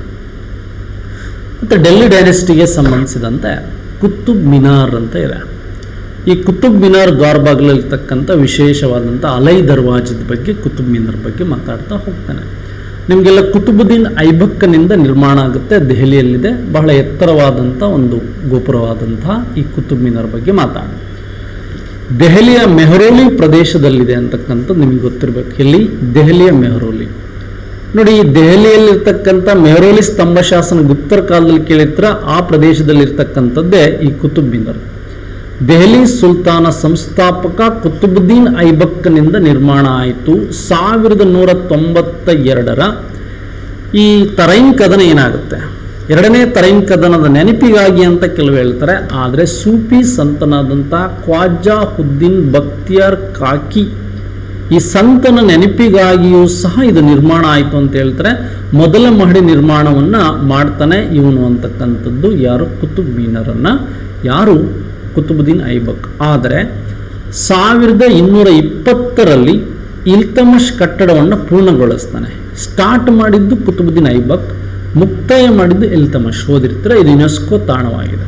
ಮತ್ತು ಡೆಲ್ಲಿ ಡೈನೆಸ್ಟಿಗೆ ಸಂಬಂಧಿಸಿದಂತೆ ಕುತುಬ್ ಮಿನಾರ್ ಅಂತ ಇದೆ ಈ ಕುತುಬ್ ಮಿನಾರ್ ದ್ವಾರಬಾಗಿಲಲ್ಲಿರ್ತಕ್ಕಂಥ ವಿಶೇಷವಾದಂಥ ಅಲೈ ದರ್ವಾಜದ ಬಗ್ಗೆ ಕುತುಬ್ ಮಿನಾರ್ ಬಗ್ಗೆ ಮಾತಾಡ್ತಾ ಹೋಗ್ತಾನೆ ನಿಮಗೆಲ್ಲ ಕುತುಬುದ್ದೀನ್ ಐಬಕ್ಕನಿಂದ ನಿರ್ಮಾಣ ಆಗುತ್ತೆ ದೆಹಲಿಯಲ್ಲಿದೆ ಬಹಳ ಎತ್ತರವಾದಂಥ ಒಂದು ಗೋಪುರವಾದಂತಹ ಈ ಕುತುಬ್ ಮಿನಾರ್ ಬಗ್ಗೆ ಮಾತಾಡೋಣ ದೆಹಲಿಯ ಮೆಹರೋಲಿ ಪ್ರದೇಶದಲ್ಲಿದೆ ಅಂತಕ್ಕಂಥದ್ದು ನಿಮಗೆ ಗೊತ್ತಿರಬೇಕು ಎಲ್ಲಿ ದೆಹಲಿಯ ಮೆಹರೋಲಿ ನೋಡಿ ಈ ದೆಹಲಿಯಲ್ಲಿರ್ತಕ್ಕಂಥ ಮೆಹರೋಲಿ ಸ್ತಂಭ ಶಾಸನ ಗುಪ್ತರ ಕಾಲದಲ್ಲಿ ಕೇಳಿರ್ತೀರ ಆ ಪ್ರದೇಶದಲ್ಲಿರ್ತಕ್ಕಂಥದ್ದೇ ಈ ಕುತುಬ್ ಮಿನಾರ್ ದೆಹಲಿ ಸುಲ್ತಾನ ಸಂಸ್ಥಾಪಕ ಕುತುಬುದ್ದೀನ್ ಐಬಕ್ನಿಂದ ನಿರ್ಮಾಣ ಆಯಿತು ಸಾವಿರದ ನೂರ ತೊಂಬತ್ತ ಎರಡರ ಈ ತರೈನ್ ಕದನ ಏನಾಗುತ್ತೆ ಎರಡನೇ ತರೈನ್ ಕದನದ ನೆನಪಿಗಾಗಿ ಅಂತ ಕೆಲವು ಹೇಳ್ತಾರೆ ಆದರೆ ಸೂಫಿ ಸಂತನಾದಂಥ ಖ್ವಾಜಾ ಹುದ್ದೀನ್ ಬಕ್ತಿಯಾರ್ ಕಾಕಿ ಈ ಸಂತನ ನೆನಪಿಗಾಗಿಯೂ ಸಹ ಇದು ನಿರ್ಮಾಣ ಆಯಿತು ಅಂತ ಹೇಳ್ತಾರೆ ಮೊದಲ ಮಹಡಿ ನಿರ್ಮಾಣವನ್ನ ಮಾಡ್ತಾನೆ ಇವನು ಅಂತಕ್ಕಂಥದ್ದು ಯಾರು ಕುತುಬ್ ಮೀನರನ್ನ ಯಾರು ಕುತುಬುದ್ದೀನ್ ಐಬಕ್ ಆದರೆ ಸಾವಿರದ ಇನ್ನೂರ ಇಪ್ಪತ್ತರಲ್ಲಿ ಇಲ್ತಮಶ್ ಕಟ್ಟಡವನ್ನು ಪೂರ್ಣಗೊಳಿಸ್ತಾನೆ ಸ್ಟಾರ್ಟ್ ಮಾಡಿದ್ದು ಕುತುಬುದ್ದೀನ್ ಐಬಕ್ ಮುಕ್ತಾಯ ಮಾಡಿದ್ದು ಇಲ್ತಮಶ್ ಓದಿರ್ತಾರೆ ಇದು ಯುನೆಸ್ಕೋ ತಾಣವಾಗಿದೆ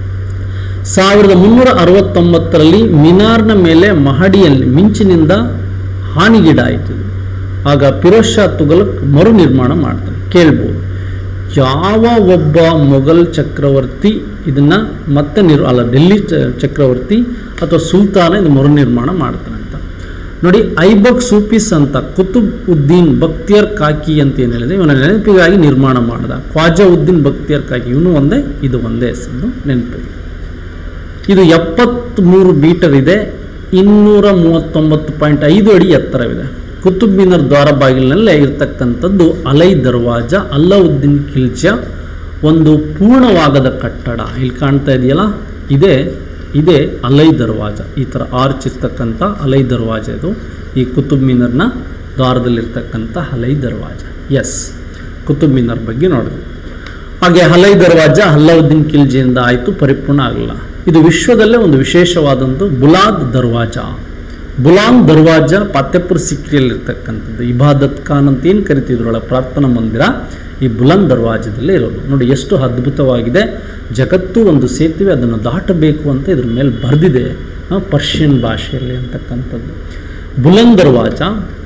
ಸಾವಿರದ ಮುನ್ನೂರ ಅರವತ್ತೊಂಬತ್ತರಲ್ಲಿ ಮಿನಾರ್ನ ಮೇಲೆ ಮಹಡಿಯಲ್ಲಿ ಮಿಂಚಿನಿಂದ ಹಾನಿಗೀಡಾಯಿತು ಇದು. ಆಗ ಫಿರೋಜ್ ಶಾ ತುಘಲಕ್ ಮರು ನಿರ್ಮಾಣ ಮಾಡ್ತಾನೆ ಕೇಳ್ಬೋದು ಯಾವ ಒಬ್ಬ ಮೊಘಲ್ ಚಕ್ರವರ್ತಿ ಇದನ್ನ ಮತ್ತೆ ನಿರ್ ಅಲ್ಲ ಡೆಲ್ಲಿ ಚ- ಚಕ್ರವರ್ತಿ ಅಥವಾ ಸುಲ್ತಾನ ಇದು ಮರು ನಿರ್ಮಾಣ ಮಾಡ್ತಾನೆ ಅಂತ ನೋಡಿ ಐಬಕ್ ಸೂಫೀಸ್ ಅಂತ ಕುತುಬ್ ಉದ್ದೀನ್ ಬಕ್ತಿಯರ್ ಕಾಕಿ ಅಂತ ಏನು ಹೇಳಿದೆ ಇವನ ನೆನಪಿಗಾಗಿ ನಿರ್ಮಾಣ ಮಾಡಿದ ಖ್ವಾಜಾ ಉದ್ದೀನ್ ಬಕ್ತಿಯರ್ ಕಾಕಿ ಇವನು ಒಂದೇ ಇದು ಒಂದೇ ಹೆಸರು ನೆನಪಿಗೆ ಇದು ಎಪ್ಪತ್ತ್ಮೂರು ಮೀಟರ್ ಇದೆ ಇನ್ನೂರ ಮೂವತ್ತೊಂಬತ್ತು ಪಾಯಿಂಟ್ ಐದು ಅಡಿ ಎತ್ತರವಿದೆ ಕುತುಬ್ ಮಿನಾರ್ ದ್ವಾರ ಬಾಗಿಲಿನಲ್ಲೇ ಇರತಕ್ಕಂಥದ್ದು ಅಲೈ ದರ್ವಾಜ ಅಲ್ಲಾವುದ್ದೀನ್ ಖಿಲ್ಜಾ ಒಂದು ಪೂರ್ಣವಾಗದ ಕಟ್ಟಡ ಇಲ್ಲಿ ಕಾಣ್ತಾ ಇದೆಯಲ್ಲ ಇದೇ ಇದೇ ಅಲೈ ದರ್ವಾಜ ಈ ಥರ ಆರ್ಚ್ ಇರ್ತಕ್ಕಂಥ ಅಲೈ ದರ್ವಾಜ ಇದು ಈ ಕುತುಬ್ ಮಿನಾರ್ನ ದ್ವಾರದಲ್ಲಿರ್ತಕ್ಕಂಥ ಅಲೈ ದರ್ವಾಜ ಎಸ್ ಕುತುಬ್ ಮಿನಾರ್ ಬಗ್ಗೆ ನೋಡಿದ್ವಿ ಹಾಗೆ ಹಲೈ ದರ್ವಾಜ ಅಲ್ಲಾವುದ್ದೀನ್ ಖಿಲ್ಜಿಯಿಂದ ಆಯಿತು ಪರಿಪೂರ್ಣ ಆಗಲಿಲ್ಲ ಇದು ವಿಶ್ವದಲ್ಲೇ ಒಂದು ವಿಶೇಷವಾದಂಥ ಬುಲಾದ್ ದರ್ವಾಜ ಬುಲಾನ್ ದರ್ವಾಜ ಫತೇಪುರ್ ಸಿಕ್ರಿಯಲ್ಲಿರ್ತಕ್ಕಂಥದ್ದು ಇಬಾದತ್ ಖಾನ್ ಅಂತ ಏನು ಕರಿತಿದ್ರೊಳ ಪ್ರಾರ್ಥನಾ ಮಂದಿರ ಈ ಬುಲಂದ್ ದರ್ವಾಜದಲ್ಲೇ ಇರೋದು ನೋಡಿ ಎಷ್ಟು ಅದ್ಭುತವಾಗಿದೆ ಜಗತ್ತು ಒಂದು ಸೇತುವೆ ಅದನ್ನು ದಾಟಬೇಕು ಅಂತ ಇದ್ರ ಮೇಲೆ ಬರೆದಿದೆ ಪರ್ಷಿಯನ್ ಭಾಷೆಯಲ್ಲಿ ಅಂತಕ್ಕಂಥದ್ದು ಬುಲಂದ್ ದರ್ವಾಜ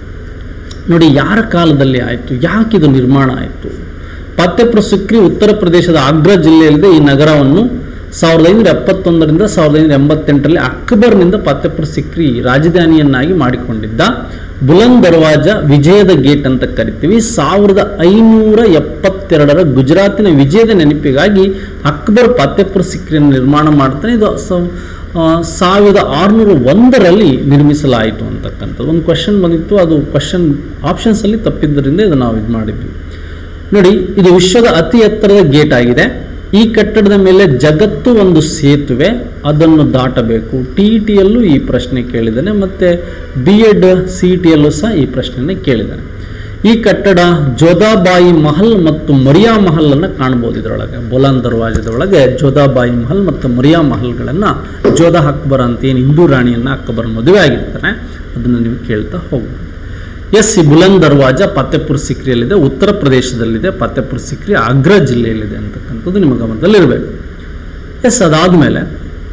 ನೋಡಿ ಯಾರ ಕಾಲದಲ್ಲಿ ಆಯಿತು ಯಾಕೆ ಇದು ನಿರ್ಮಾಣ ಆಯಿತು ಫತೇಪುರ್ ಸಿಕ್ರಿ ಉತ್ತರ ಪ್ರದೇಶದ ಆಗ್ರಾ ಜಿಲ್ಲೆಯಲ್ಲಿದೆ ಈ ನಗರವನ್ನು ಸಾವಿರದ ಐನೂರ ಎಪ್ಪತ್ತೊಂದರಿಂದ ಸಾವಿರದ ಐನೂರ ಎಂಬತ್ತೆಂಟರಲ್ಲಿ ಅಕ್ಬರ್ನಿಂದ ಫತೇಪುರ್ ಸಿಕ್ರಿ ರಾಜಧಾನಿಯನ್ನಾಗಿ ಮಾಡಿಕೊಂಡಿದ್ದ ಬುಲಂದ್ ದರ್ವಾಜ ವಿಜಯದ ಗೇಟ್ ಅಂತ ಕರಿತೀವಿ ಸಾವಿರದ ಐನೂರ ಎಪ್ಪತ್ತೆರಡರ ಗುಜರಾತಿನ ವಿಜಯದ ನೆನಪಿಗಾಗಿ ಅಕ್ಬರ್ ಫತೇಪುರ್ ಸಿಕ್ರಿಯನ್ನು ನಿರ್ಮಾಣ ಮಾಡ್ತಾನೆ ಇದು ಸ- ಆ, ಸಾವಿರದ ಆರುನೂರ ಒಂದರಲ್ಲಿ ನಿರ್ಮಿಸಲಾಯಿತು ಅಂತಕ್ಕಂಥದ್ದು ಒಂದು ಕ್ವಶನ್ ಬಂದಿತ್ತು ಅದು ಕ್ವಶನ್ ಆಪ್ಷನ್ಸಲ್ಲಿ ತಪ್ಪಿದ್ದರಿಂದ ಇದು ನಾವು ಇದು ಮಾಡಿದ್ವಿ ನೋಡಿ ಇದು ವಿಶ್ವದ ಅತಿ ಎತ್ತರದ ಗೇಟ್ ಆಗಿದೆ ಈ ಕಟ್ಟಡದ ಮೇಲೆ ಜಗತ್ತು ಒಂದು ಸೇತುವೆ ಅದನ್ನು ದಾಟಬೇಕು ಟಿ ಇ ಟಿಯಲ್ಲೂ ಈ ಪ್ರಶ್ನೆ ಕೇಳಿದ್ದಾನೆ ಮತ್ತು ಬಿ ಎಡ್ ಸಿ ಇ ಟಿಯಲ್ಲೂ ಸಹ ಈ ಪ್ರಶ್ನೆಯನ್ನು ಕೇಳಿದ್ದಾನೆ ಈ ಕಟ್ಟಡ ಜೋಧಾಬಾಯಿ ಮಹಲ್ ಮತ್ತು ಮರಿಯಾ ಮಹಲ್ ಅನ್ನು ಕಾಣ್ಬೋದು ಇದರೊಳಗೆ ಬೊಲಾನ್ ದರ್ವಾಜದ ಒಳಗೆ ಜೋಧಾಬಾಯಿ ಮಹಲ್ ಮತ್ತು ಮರಿಯಾ ಮಹಲ್ಗಳನ್ನು ಜೋಧಾ ಅಕ್ಬರ್ ಅಂತ ಏನು ಹಿಂದೂ ರಾಣಿಯನ್ನು ಅಕ್ಬರ್ ಮದುವೆ ಆಗಿರ್ತಾನೆ ಅದನ್ನು ನೀವು ಕೇಳ್ತಾ ಹೋಗ್ಬೋದು ಎಸ್ ಈ ಬುಲಂದ್ ದರ್ವಾಜ ಫತೇಪುರ್ ಸಿಕ್ರಿಯಲ್ಲಿದೆ ಉತ್ತರ ಪ್ರದೇಶದಲ್ಲಿದೆ ಫತೇಪುರ್ ಸಿಕ್ರಿ ಆಗ್ರಾ ಜಿಲ್ಲೆಯಲ್ಲಿದೆ ಅಂತಕ್ಕಂಥದ್ದು ನಿಮ್ಮ ಗಮನದಲ್ಲಿರಬೇಕು ಎಸ್ ಅದಾದಮೇಲೆ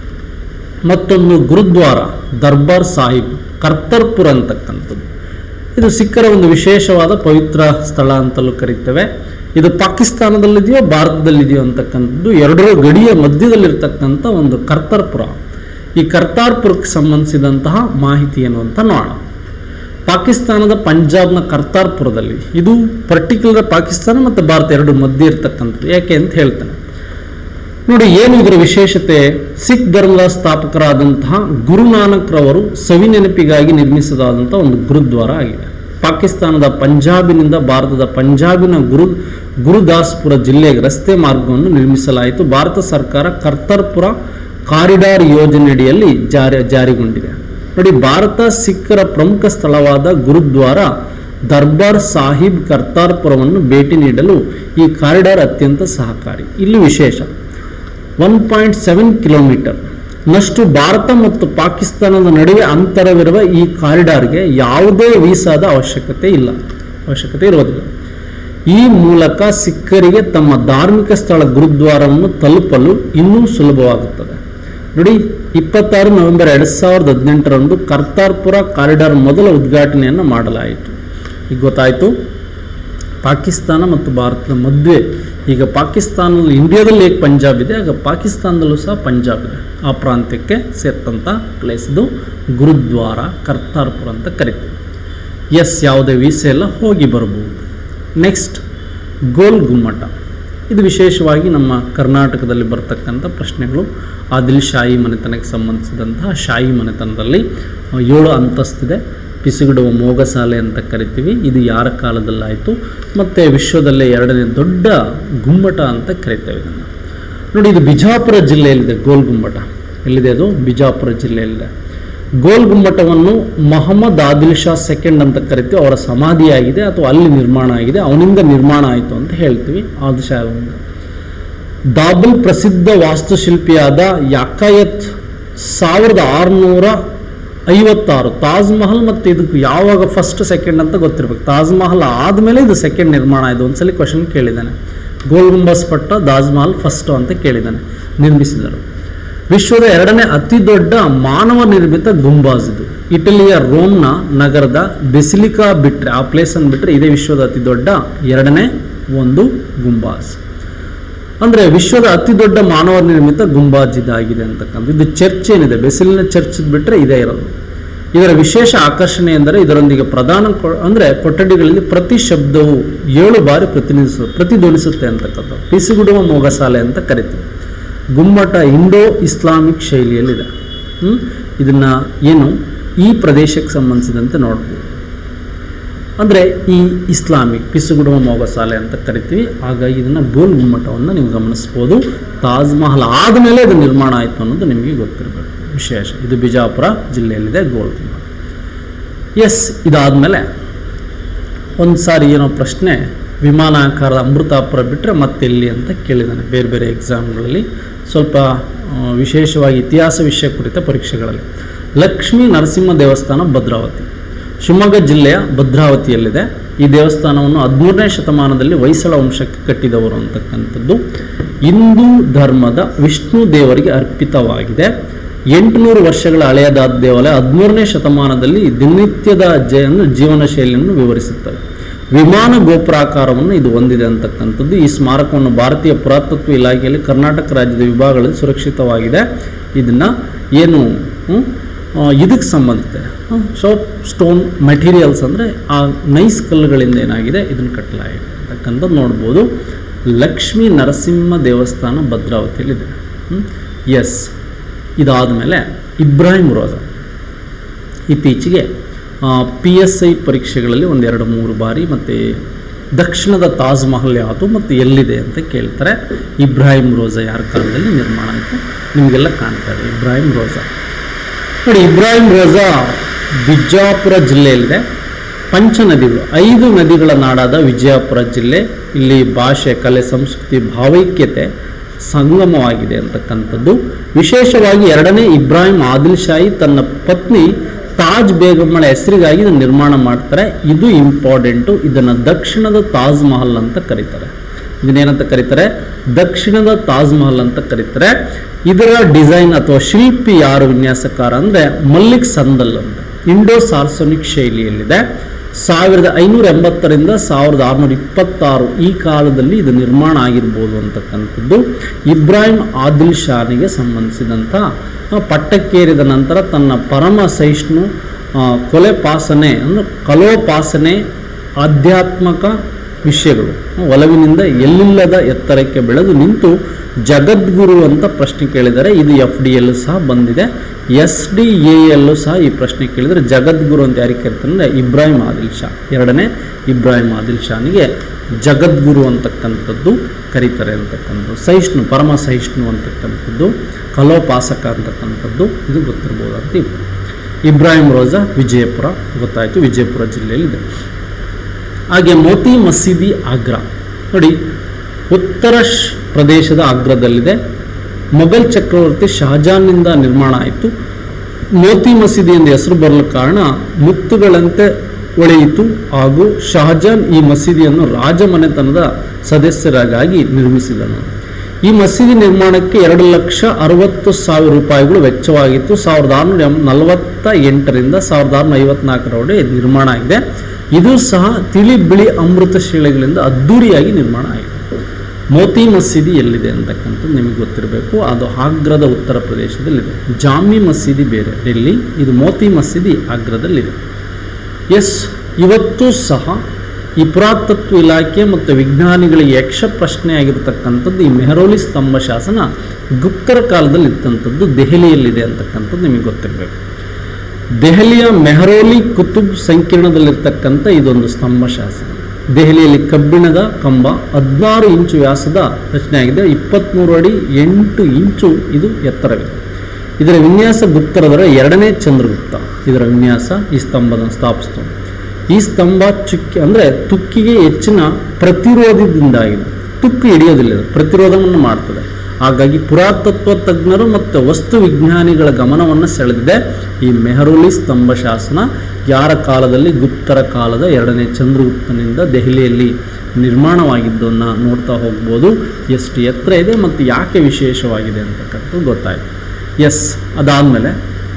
ಮತ್ತೊಂದು ಗುರುದ್ವಾರ ದರ್ಬಾರ್ ಸಾಹಿಬ್ ಕರ್ತರ್ಪುರ್ ಅಂತಕ್ಕಂಥದ್ದು ಇದು ಸಿಖ್ಖರ ಒಂದು ವಿಶೇಷವಾದ ಪವಿತ್ರ ಸ್ಥಳ ಅಂತಲೂ ಕರೀತೇವೆ ಇದು ಪಾಕಿಸ್ತಾನದಲ್ಲಿದೆಯೋ ಭಾರತದಲ್ಲಿದೆಯೋ ಅಂತಕ್ಕಂಥದ್ದು ಎರಡರ ಗಡಿಯ ಮಧ್ಯದಲ್ಲಿರ್ತಕ್ಕಂಥ ಒಂದು ಕರ್ತರ್ಪುರ ಈ ಕರ್ತಾರ್ಪುರಕ್ಕೆ ಸಂಬಂಧಿಸಿದಂತಹ ಮಾಹಿತಿಯನ್ನು ಅಂತ ನೋಡೋಣ ಪಾಕಿಸ್ತಾನದ ಪಂಜಾಬ್ನ ಕರ್ತಾರ್ಪುರದಲ್ಲಿ ಇದು ಪರ್ಟಿಕ್ಯುಲರ್ ಪಾಕಿಸ್ತಾನ ಮತ್ತು ಭಾರತ ಎರಡು ಮಧ್ಯೆ ಇರ್ತಕ್ಕಂಥದ್ದು ಯಾಕೆ ಅಂತ ಹೇಳ್ತಾನೆ ನೋಡಿ ಏನು ಇದರ ವಿಶೇಷತೆ ಸಿಖ್ ಧರ್ಮದ ಸ್ಥಾಪಕರಾದಂತಹ ಗುರುನಾನಕ್ ರವರು ಸವಿ ನೆನಪಿಗಾಗಿ ನಿರ್ಮಿಸಲಾದಂಥ ಒಂದು ಗುರುದ್ವಾರ ಆಗಿದೆ ಪಾಕಿಸ್ತಾನದ ಪಂಜಾಬಿನಿಂದ ಭಾರತದ ಪಂಜಾಬಿನ ಗುರು ಗುರುದಾಸ್ಪುರ ಜಿಲ್ಲೆಗೆ ರಸ್ತೆ ಮಾರ್ಗವನ್ನು ನಿರ್ಮಿಸಲಾಯಿತು ಭಾರತ ಸರ್ಕಾರ ಕರ್ತರ್ಪುರ ಕಾರಿಡಾರ್ ಯೋಜನೆಯಡಿಯಲ್ಲಿ ಜಾರಿ ಜಾರಿಗೊಂಡಿದೆ ನೋಡಿ ಭಾರತ ಸಿಖ್ಖರ ಪ್ರಮುಖ ಸ್ಥಳವಾದ ಗುರುದ್ವಾರ ದರ್ಬಾರ್ ಸಾಹಿಬ್ ಕರ್ತಾರ್ಪುರವನ್ನು ಭೇಟಿ ನೀಡಲು ಈ ಕಾರಿಡಾರ್ ಅತ್ಯಂತ ಸಹಕಾರಿ ಇಲ್ಲಿ ವಿಶೇಷ ಒನ್ ಪಾಯಿಂಟ್ ಸೆವೆನ್ ಕಿಲೋಮೀಟರ್ ನಷ್ಟು ಭಾರತ ಮತ್ತು ಪಾಕಿಸ್ತಾನದ ನಡುವೆ ಅಂತರವಿರುವ ಈ ಕಾರಿಡಾರ್ಗೆ ಯಾವುದೇ ವೀಸಾದ ಅವಶ್ಯಕತೆ ಇಲ್ಲ ಅವಶ್ಯಕತೆ ಇರುವುದಿಲ್ಲ ಈ ಮೂಲಕ ಸಿಖ್ಖರಿಗೆ ತಮ್ಮ ಧಾರ್ಮಿಕ ಸ್ಥಳ ಗುರುದ್ವಾರವನ್ನು ತಲುಪಲು ಇನ್ನೂ ಸುಲಭವಾಗುತ್ತದೆ ನೋಡಿ ಇಪ್ಪತ್ತಾರು ನವೆಂಬರ್ ಎರಡು ಸಾವಿರದ ಹದಿನೆಂಟರಂದು ಕರ್ತಾರ್ಪುರ ಕಾರಿಡಾರ್ ಮೊದಲ ಉದ್ಘಾಟನೆಯನ್ನು ಮಾಡಲಾಯಿತು ಈಗ ಗೊತ್ತಾಯಿತು ಪಾಕಿಸ್ತಾನ ಮತ್ತು ಭಾರತದ ಮಧ್ಯೆ ಈಗ ಪಾಕಿಸ್ತಾನದಲ್ಲಿ ಇಂಡಿಯಾದಲ್ಲಿ ಹೇಗೆ ಪಂಜಾಬ್ ಇದೆ ಆಗ ಪಾಕಿಸ್ತಾನದಲ್ಲೂ ಸಹ ಪಂಜಾಬ್ ಇದೆ ಆ ಪ್ರಾಂತ್ಯಕ್ಕೆ ಸೇರ್ತಂಥ ಪ್ಲೇಸ್ ಇದು ಗುರುದ್ವಾರ ಕರ್ತಾರ್ಪುರ ಅಂತ ಕರಿತೀವಿ ಎಸ್ ಯಾವುದೇ ವೀಸೆ ಎಲ್ಲ ಹೋಗಿ ಬರ್ಬೋದು ನೆಕ್ಸ್ಟ್ ಗೋಲ್ ಗುಮ್ಮಟ ಇದು ವಿಶೇಷವಾಗಿ ನಮ್ಮ ಕರ್ನಾಟಕದಲ್ಲಿ ಬರ್ತಕ್ಕಂಥ ಪ್ರಶ್ನೆಗಳು ಆದಿಲ್ ಶಾಹಿ ಮನೆತನಕ್ಕೆ ಸಂಬಂಧಿಸಿದಂತಹ ಶಾಹಿ ಮನೆತನದಲ್ಲಿ ಆ, ಏಳು ಅಂತಸ್ತಿದೆ ಪಿಸುಗಿಡುವ ಮೋಗಸಾಲೆ ಅಂತ ಕರಿತೀವಿ ಇದು ಯಾರ ಕಾಲದಲ್ಲಾಯಿತು ಮತ್ತು ವಿಶ್ವದಲ್ಲೇ ಎರಡನೇ ದೊಡ್ಡ ಗುಮ್ಮಟ ಅಂತ ಕರಿತೇವೆ ಇದನ್ನು ನೋಡಿ ಇದು ಬಿಜಾಪುರ ಜಿಲ್ಲೆಯಲ್ಲಿದೆ ಗೋಲ್ ಗುಮ್ಮಟ ಎಲ್ಲಿದೆ ಅದು ಬಿಜಾಪುರ ಜಿಲ್ಲೆಯಲ್ಲಿದೆ ಗೋಲ್ ಗುಮ್ಮಟವನ್ನು ಮೊಹಮ್ಮದ್ ಆದಿಲ್ ಶಾ ಸೆಕೆಂಡ್ ಅಂತ ಕರಿತೀವಿ ಅವರ ಸಮಾಧಿಯಾಗಿದೆ ಅಥವಾ ಅಲ್ಲಿ ನಿರ್ಮಾಣ ಆಗಿದೆ ಅವನಿಂದ ನಿರ್ಮಾಣ ಆಯಿತು ಅಂತ ಹೇಳ್ತೀವಿ ಆದಿಲ್ ಶಾ ಅವನಿಂದ ದಾಬುಲ್ ಪ್ರಸಿದ್ಧ ವಾಸ್ತುಶಿಲ್ಪಿಯಾದ ಯಾಕಾಯತ್ ಸಾವಿರದ ಆರುನೂರ ಐವತ್ತಾರು ತಾಜ್ ಮಹಲ್ ಮತ್ತು ಇದಕ್ಕೆ ಯಾವಾಗ ಫಸ್ಟ್ ಸೆಕೆಂಡ್ ಅಂತ ಗೊತ್ತಿರಬೇಕು ತಾಜ್ ಮಹಲ್ ಆದಮೇಲೆ ಇದು ಸೆಕೆಂಡ್ ನಿರ್ಮಾಣ ಆಯಿತು ಒಂದ್ಸಲಿ ಕ್ವಶನ್ ಕೇಳಿದ್ದಾನೆ ಗೋಲ್ ಗುಂಬಸ್ ಪಟ್ಟ ತಾಜ್ ಮಹಲ್ ಫಸ್ಟು ಅಂತ ಕೇಳಿದ್ದಾನೆ ನಿರ್ಮಿಸಿದರು ವಿಶ್ವದ ಎರಡನೇ ಅತಿ ದೊಡ್ಡ ಮಾನವ ನಿರ್ಮಿತ ಗುಂಬಾಜ್ ಇದು ಇಟಲಿಯ ರೋಮ್ನ ನಗರದ ಬೆಸಿಲಿಕಾ ಬಿಟ್ಟರೆ ಆ ಪ್ಲೇಸನ್ನು ಬಿಟ್ಟರೆ ಇದೇ ವಿಶ್ವದ ಅತಿ ದೊಡ್ಡ ಎರಡನೇ ಒಂದು ಗುಂಬಾಜ್ ಅಂದರೆ ವಿಶ್ವದ ಅತಿ ದೊಡ್ಡ ಮಾನವ ನಿರ್ಮಿತ ಗುಂಬಾಜ್ ಇದಾಗಿದೆ ಅಂತಕ್ಕಂಥ ಇದು ಚರ್ಚ್ ಏನಿದೆ ಬೆಸಿಲಿನ ಚರ್ಚ್ ಬಿಟ್ಟರೆ ಇದೇ ಇರೋದು ಇದರ ವಿಶೇಷ ಆಕರ್ಷಣೆ ಎಂದರೆ ಇದರೊಂದಿಗೆ ಪ್ರಧಾನ ಕೊ ಅಂದರೆ ಕೊಠಡಿಗಳಲ್ಲಿ ಪ್ರತಿ ಶಬ್ದವು ಏಳು ಬಾರಿ ಪ್ರತಿನಿಧಿಸ ಪ್ರತಿಧ್ವನಿಸುತ್ತೆ ಅಂತಕ್ಕಂಥ ಪಿಸುಗುಡುವ ಮೊಗಸಾಲೆ ಅಂತ ಕರಿತೀವಿ ಗುಮ್ಮಟ ಇಂಡೋ ಇಸ್ಲಾಮಿಕ್ ಶೈಲಿಯಲ್ಲಿದೆ ಹ್ಮ್? ಇದನ್ನ ಏನು ಈ ಪ್ರದೇಶಕ್ಕೆ ಸಂಬಂಧಿಸಿದಂತೆ ನೋಡ್ಬೋದು ಅಂದರೆ ಈ ಇಸ್ಲಾಮಿಕ್ ಪಿಸುಗುಡುವ ಮೊಗಸಾಲೆ ಅಂತ ಕರಿತೀವಿ ಹಾಗಾಗಿ ಇದನ್ನು ಗೋಲ್ ಗುಮ್ಮಟವನ್ನು ನೀವು ಗಮನಿಸ್ಬೋದು ತಾಜ್ ಮಹಲ್ ಆದಮೇಲೆ ಇದು ನಿರ್ಮಾಣ ಆಯಿತು ಅನ್ನೋದು ನಿಮಗೆ ಗೊತ್ತಿರಬೇಕು ವಿಶೇಷ ಇದು ಬಿಜಾಪುರ ಜಿಲ್ಲೆಯಲ್ಲಿದೆ ಗೋಲ್ ಗುಮ್ಮಟ ಎಸ್ ಇದಾದಮೇಲೆ ಒಂದು ಸಾರಿ ಏನೋ ಪ್ರಶ್ನೆ ವಿಮಾನಾಕಾರದ ಅಮೃತಾಪುರ ಬಿಟ್ಟರೆ ಮತ್ತೆಲ್ಲಿ ಅಂತ ಕೇಳಿದ್ದಾನೆ ಬೇರೆ ಬೇರೆ ಎಕ್ಸಾಮ್ಗಳಲ್ಲಿ ಸ್ವಲ್ಪ ಆ, ವಿಶೇಷವಾಗಿ ಇತಿಹಾಸ ವಿಷಯ ಕುರಿತ ಪರೀಕ್ಷೆಗಳಲ್ಲಿ ಲಕ್ಷ್ಮೀ ನರಸಿಂಹ ದೇವಸ್ಥಾನ ಭದ್ರಾವತಿ ಶಿವಮೊಗ್ಗ ಜಿಲ್ಲೆಯ ಭದ್ರಾವತಿಯಲ್ಲಿದೆ ಈ ದೇವಸ್ಥಾನವನ್ನು ಹದಿಮೂರನೇ ಶತಮಾನದಲ್ಲಿ ಹೊಯ್ಸಳ ವಂಶಕ್ಕೆ ಕಟ್ಟಿದವರು ಅಂತಕ್ಕಂಥದ್ದು ಹಿಂದೂ ಧರ್ಮದ ವಿಷ್ಣು ದೇವರಿಗೆ ಅರ್ಪಿತವಾಗಿದೆ ಎಂಟುನೂರು ವರ್ಷಗಳ ಹಳೆಯದಾದ ದೇವಾಲಯ ಹದಿಮೂರನೇ ಶತಮಾನದಲ್ಲಿ ದಿನನಿತ್ಯದ ಜ ಅಂದ್ರೆ ಜೀವನ ಶೈಲಿಯನ್ನು ವಿವರಿಸುತ್ತದೆ ವಿಮಾನ ಗೋಪುರಾಕಾರವನ್ನು ಇದು ಹೊಂದಿದೆ ಅಂತಕ್ಕಂಥದ್ದು ಈ ಸ್ಮಾರಕವನ್ನು ಭಾರತೀಯ ಪುರಾತತ್ವ ಇಲಾಖೆಯಲ್ಲಿ ಕರ್ನಾಟಕ ರಾಜ್ಯದ ವಿಭಾಗಗಳಲ್ಲಿ ಸುರಕ್ಷಿತವಾಗಿದೆ ಇದನ್ನು ಏನು ಹ್ಮ್, ಆ, ಇದಕ್ಕೆ ಸಂಬಂಧಿಸಿದೆ ಶಾಪ್ ಸ್ಟೋನ್ ಮೆಟೀರಿಯಲ್ಸ್ ಅಂದರೆ ಆ ನೈಸ್ ಕಲ್ಲುಗಳಿಂದ ಏನಾಗಿದೆ ಇದನ್ನು ಕಟ್ಟಲಾಗಿದೆ ಅಂತಕ್ಕಂಥದ್ದು ನೋಡ್ಬೋದು ಲಕ್ಷ್ಮೀ ನರಸಿಂಹ ದೇವಸ್ಥಾನ ಭದ್ರಾವತಿಯಲ್ಲಿದೆ ಎಸ್ ಇದಾದ ಮೇಲೆ ಇಬ್ರಾಹಿಂ ರೋಜಾ ಇತ್ತೀಚೆಗೆ ಪಿ ಎಸ್ ಐ ಪರೀಕ್ಷೆಗಳಲ್ಲಿ ಒಂದೆರಡು ಮೂರು ಬಾರಿ ಮತ್ತು ದಕ್ಷಿಣದ ತಾಜ್ ಮಹಲ್ ಯಾವುದು ಮತ್ತು ಎಲ್ಲಿದೆ ಅಂತ ಕೇಳ್ತಾರೆ ಇಬ್ರಾಹಿಂ ರೋಜಾ ಯಾರ ಕಾಲದಲ್ಲಿ ನಿರ್ಮಾಣ ಆಯಿತು ನಿಮಗೆಲ್ಲ ಕಾಣ್ತಾರೆ ಇಬ್ರಾಹಿಂ ರೋಜಾ ನೋಡಿ ಇಬ್ರಾಹಿಂ ರೋಜಾ ಬಿಜಾಪುರ ಜಿಲ್ಲೆಯಲ್ಲಿದೆ ಪಂಚ ನದಿಗಳು ಐದು ನದಿಗಳ ನಾಡಾದ ವಿಜಯಪುರ ಜಿಲ್ಲೆ ಇಲ್ಲಿ ಭಾಷೆ ಕಲೆ ಸಂಸ್ಕೃತಿ ಭಾವೈಕ್ಯತೆ ಸಂಗಮವಾಗಿದೆ ಅಂತಕ್ಕಂಥದ್ದು ವಿಶೇಷವಾಗಿ ಎರಡನೇ ಇಬ್ರಾಹಿಂ ಆದಿಲ್ ಶಾಹಿ ತನ್ನ ಪತ್ನಿ ತಾಜ್ ಬೇಗಮ್ಮಳ ಹೆಸರಿಗಾಗಿ ಇದನ್ನು ನಿರ್ಮಾಣ ಮಾಡ್ತಾರೆ ಇದು ಇಂಪಾರ್ಟೆಂಟು ಇದನ್ನು ದಕ್ಷಿಣದ ತಾಜ್ ಮಹಲ್ ಅಂತ ಕರೀತಾರೆ ಇದನ್ನೇನಂತ ಕರೀತಾರೆ ದಕ್ಷಿಣದ ತಾಜ್ ಮಹಲ್ ಅಂತ ಕರೀತಾರೆ ಇದರ ಡಿಸೈನ್ ಅಥವಾ ಶಿಲ್ಪಿ ಯಾರು ವಿನ್ಯಾಸಕಾರ ಅಂದರೆ ಮಲ್ಲಿಕ್ ಸಂದಲ್ ಅಂತ ಇಂಡೋ ಸಾರ್ಸೋನಿಕ್ ಶೈಲಿಯಲ್ಲಿದೆ ಸಾವಿರದ ಐನೂರ ಎಂಬತ್ತರಿಂದ ಸಾವಿರದ ಆರುನೂರ ಇಪ್ಪತ್ತಾರು ಈ ಕಾಲದಲ್ಲಿ ಇದು ನಿರ್ಮಾಣ ಆಗಿರ್ಬೋದು ಅಂತಕ್ಕಂಥದ್ದು ಇಬ್ರಾಹಿಂ ಆದಿಲ್ ಶಾನಿಗೆ ಸಂಬಂಧಿಸಿದಂಥ ಆ, ಪಟ್ಟಕ್ಕೇರಿದ ನಂತರ ತನ್ನ ಪರಮ ಸಹಿಷ್ಣು ಆ, ಕೊಲೆಪಾಸನೆ ಅಂದರೆ ಕಲೋಪಾಸನೆ ಆಧ್ಯಾತ್ಮಕ ವಿಷಯಗಳು ಒಲವಿನಿಂದ ಎಲ್ಲಿಲ್ಲದ ಎತ್ತರಕ್ಕೆ ಬೆಳೆದು ನಿಂತು ಜಗದ್ಗುರು ಅಂತ ಪ್ರಶ್ನೆ ಕೇಳಿದರೆ ಇದು ಎಫ್ ಡಿ ಯಲ್ಲೂ ಸಹ ಬಂದಿದೆ ಎಸ್ ಡಿ ಎ ಯಲ್ಲೂ ಸಹ ಈ ಪ್ರಶ್ನೆ ಕೇಳಿದರೆ ಜಗದ್ಗುರು ಅಂತ ಯಾರಿಗೆ ಕರಿತಾರೆ ಅಂದರೆ ಇಬ್ರಾಹಿಂ ಆದಿಲ್ ಶಾ ಎರಡನೇ ಇಬ್ರಾಹಿಂ ಆದಿಲ್ ಶಾನಿಗೆ ಜಗದ್ಗುರು ಅಂತಕ್ಕಂಥದ್ದು ಕರೀತಾರೆ ಅಂತಕ್ಕಂಥದ್ದು ಸಹಿಷ್ಣು ಪರಮ ಸಹಿಷ್ಣು ಅಂತಕ್ಕಂಥದ್ದು ಕಲೋಪಾಸಕ ಅಂತಕ್ಕಂಥದ್ದು ಇದು ಗೊತ್ತಿರ್ಬೋದು ಅಂತ ಇಬ್ರು ಇಬ್ರಾಹಿಂ ರೋಜಾ ವಿಜಯಪುರ ಗೊತ್ತಾಯಿತು ವಿಜಯಪುರ ಜಿಲ್ಲೆಯಲ್ಲಿದೆ ಹಾಗೆ ಮೋತಿ ಮಸೀದಿ ಆಗ್ರಾ ನೋಡಿ ಉತ್ತರ ಶ್- ಪ್ರದೇಶದ ಆಗ್ರಾದಲ್ಲಿದೆ ಮೊಘಲ್ ಚಕ್ರವರ್ತಿ ಶಹಜಾನ್ನಿಂದ ನಿರ್ಮಾಣ ಆಯಿತು ಮೋತಿ ಮಸೀದಿ ಎಂದು ಹೆಸರು ಬರಲು ಕಾರಣ ಮುತ್ತುಗಳಂತೆ ಒಳೆಯಿತು ಹಾಗೂ ಶಹಜಾನ್ ಈ ಮಸೀದಿಯನ್ನು ರಾಜಮನೆತನದ ಸದಸ್ಯರಿಗಾಗಿ ನಿರ್ಮಿಸಿದನು ಈ ಮಸೀದಿ ನಿರ್ಮಾಣಕ್ಕೆ ಎರಡು ಲಕ್ಷ ಅರವತ್ತು ಸಾವಿರ ರೂಪಾಯಿಗಳು ವೆಚ್ಚವಾಗಿತ್ತು ಸಾವಿರದ ಆರುನೂರ ಎಂ- ನಲವತ್ತ ಎಂಟರಿಂದ ಸಾವಿರದ ಆರುನೂರ ಐವತ್ನಾಲ್ಕರವರೆಗೆ ನಿರ್ಮಾಣ ಆಗಿದೆ ಇದು ಸಹ ತಿಳಿ ಬಿಳಿ ಅಮೃತ ಶಿಲೆಗಳಿಂದ ಅದ್ಧೂರಿಯಾಗಿ ನಿರ್ಮಾಣ ಆಗಿದೆ ಮೋತಿ ಮಸೀದಿ ಎಲ್ಲಿದೆ ಅಂತಕ್ಕಂಥದ್ದು ನಿಮಗೆ ಗೊತ್ತಿರಬೇಕು ಅದು ಆಗ್ರಾದ ಉತ್ತರ ಪ್ರದೇಶದಲ್ಲಿದೆ ಜಾಮಿ ಮಸೀದಿ ಬೇರೆ ಡೆಲ್ಲಿ ಇದು ಮೋತಿ ಮಸೀದಿ ಆಗ್ರಾದಲ್ಲಿದೆ ಎಸ್ ಇವತ್ತು ಸಹ ಈ ಪುರಾತತ್ವ ಇಲಾಖೆ ಮತ್ತು ವಿಜ್ಞಾನಿಗಳಿಗೆ ಯಕ್ಷ ಪ್ರಶ್ನೆ ಆಗಿರ್ತಕ್ಕಂಥದ್ದು ಈ ಮೆಹರೋಲಿ ಸ್ತಂಭ ಶಾಸನ ಗುಪ್ತರ ಕಾಲದಲ್ಲಿ ಇತ್ತಂಥದ್ದು ದೆಹಲಿಯಲ್ಲಿದೆ ಅಂತಕ್ಕಂಥದ್ದು ನಿಮಗೆ ಗೊತ್ತಿರಬೇಕು ದೆಹಲಿಯ ಮೆಹರೋಲಿ ಕುತುಬ್ ಸಂಕೀರ್ಣದಲ್ಲಿರ್ತಕ್ಕಂಥ ಇದೊಂದು ಸ್ತಂಭ ಶಾಸನ ದೆಹಲಿಯಲ್ಲಿ ಕಬ್ಬಿಣದ ಕಂಬ ಹದಿನಾರು ಇಂಚು ವ್ಯಾಸದ ರಚನೆಯಾಗಿದೆ ಇಪ್ಪತ್ತ್ಮೂರು ಅಡಿ ಎಂಟು ಇಂಚು ಇದು ಎತ್ತರವಿದೆ ಇದರ ವಿನ್ಯಾಸ ಗುಪ್ತರದರ ಎರಡನೇ ಚಂದ್ರಗುಪ್ತ ಇದರ ವಿನ್ಯಾಸ ಈ ಸ್ತಂಭದ ಸ್ಥಾಪಿಸ್ತು ಈ ಸ್ತಂಭ ಚುಕ್ಕಿ ಅಂದರೆ ತುಕ್ಕಿಗೆ ಹೆಚ್ಚಿನ ಪ್ರತಿರೋಧದಿಂದಾಗಿದೆ ತುಕ್ಕು ಹಿಡಿಯೋದಿಲ್ಲ ಇದು ಪ್ರತಿರೋಧವನ್ನು ಮಾಡ್ತದೆ ಹಾಗಾಗಿ ಪುರಾತತ್ವ ತಜ್ಞರು ಮತ್ತು ವಸ್ತು ವಿಜ್ಞಾನಿಗಳ ಗಮನವನ್ನು ಸೆಳೆದಿದೆ ಈ ಮೆಹರೋಲಿ ಸ್ತಂಭ ಶಾಸನ ಯಾರ ಕಾಲದಲ್ಲಿ ಗುಪ್ತರ ಕಾಲದ ಎರಡನೇ ಚಂದ್ರಗುಪ್ತನಿಂದ ದೆಹಲಿಯಲ್ಲಿ ನಿರ್ಮಾಣವಾಗಿದ್ದನ್ನು ನೋಡ್ತಾ ಹೋಗ್ಬೋದು ಎಷ್ಟು ಎತ್ತರ ಇದೆ ಮತ್ತು ಯಾಕೆ ವಿಶೇಷವಾಗಿದೆ ಅಂತಕ್ಕಂಥದ್ದು ಗೊತ್ತಾಯಿತು ಎಸ್ ಅದಾದಮೇಲೆ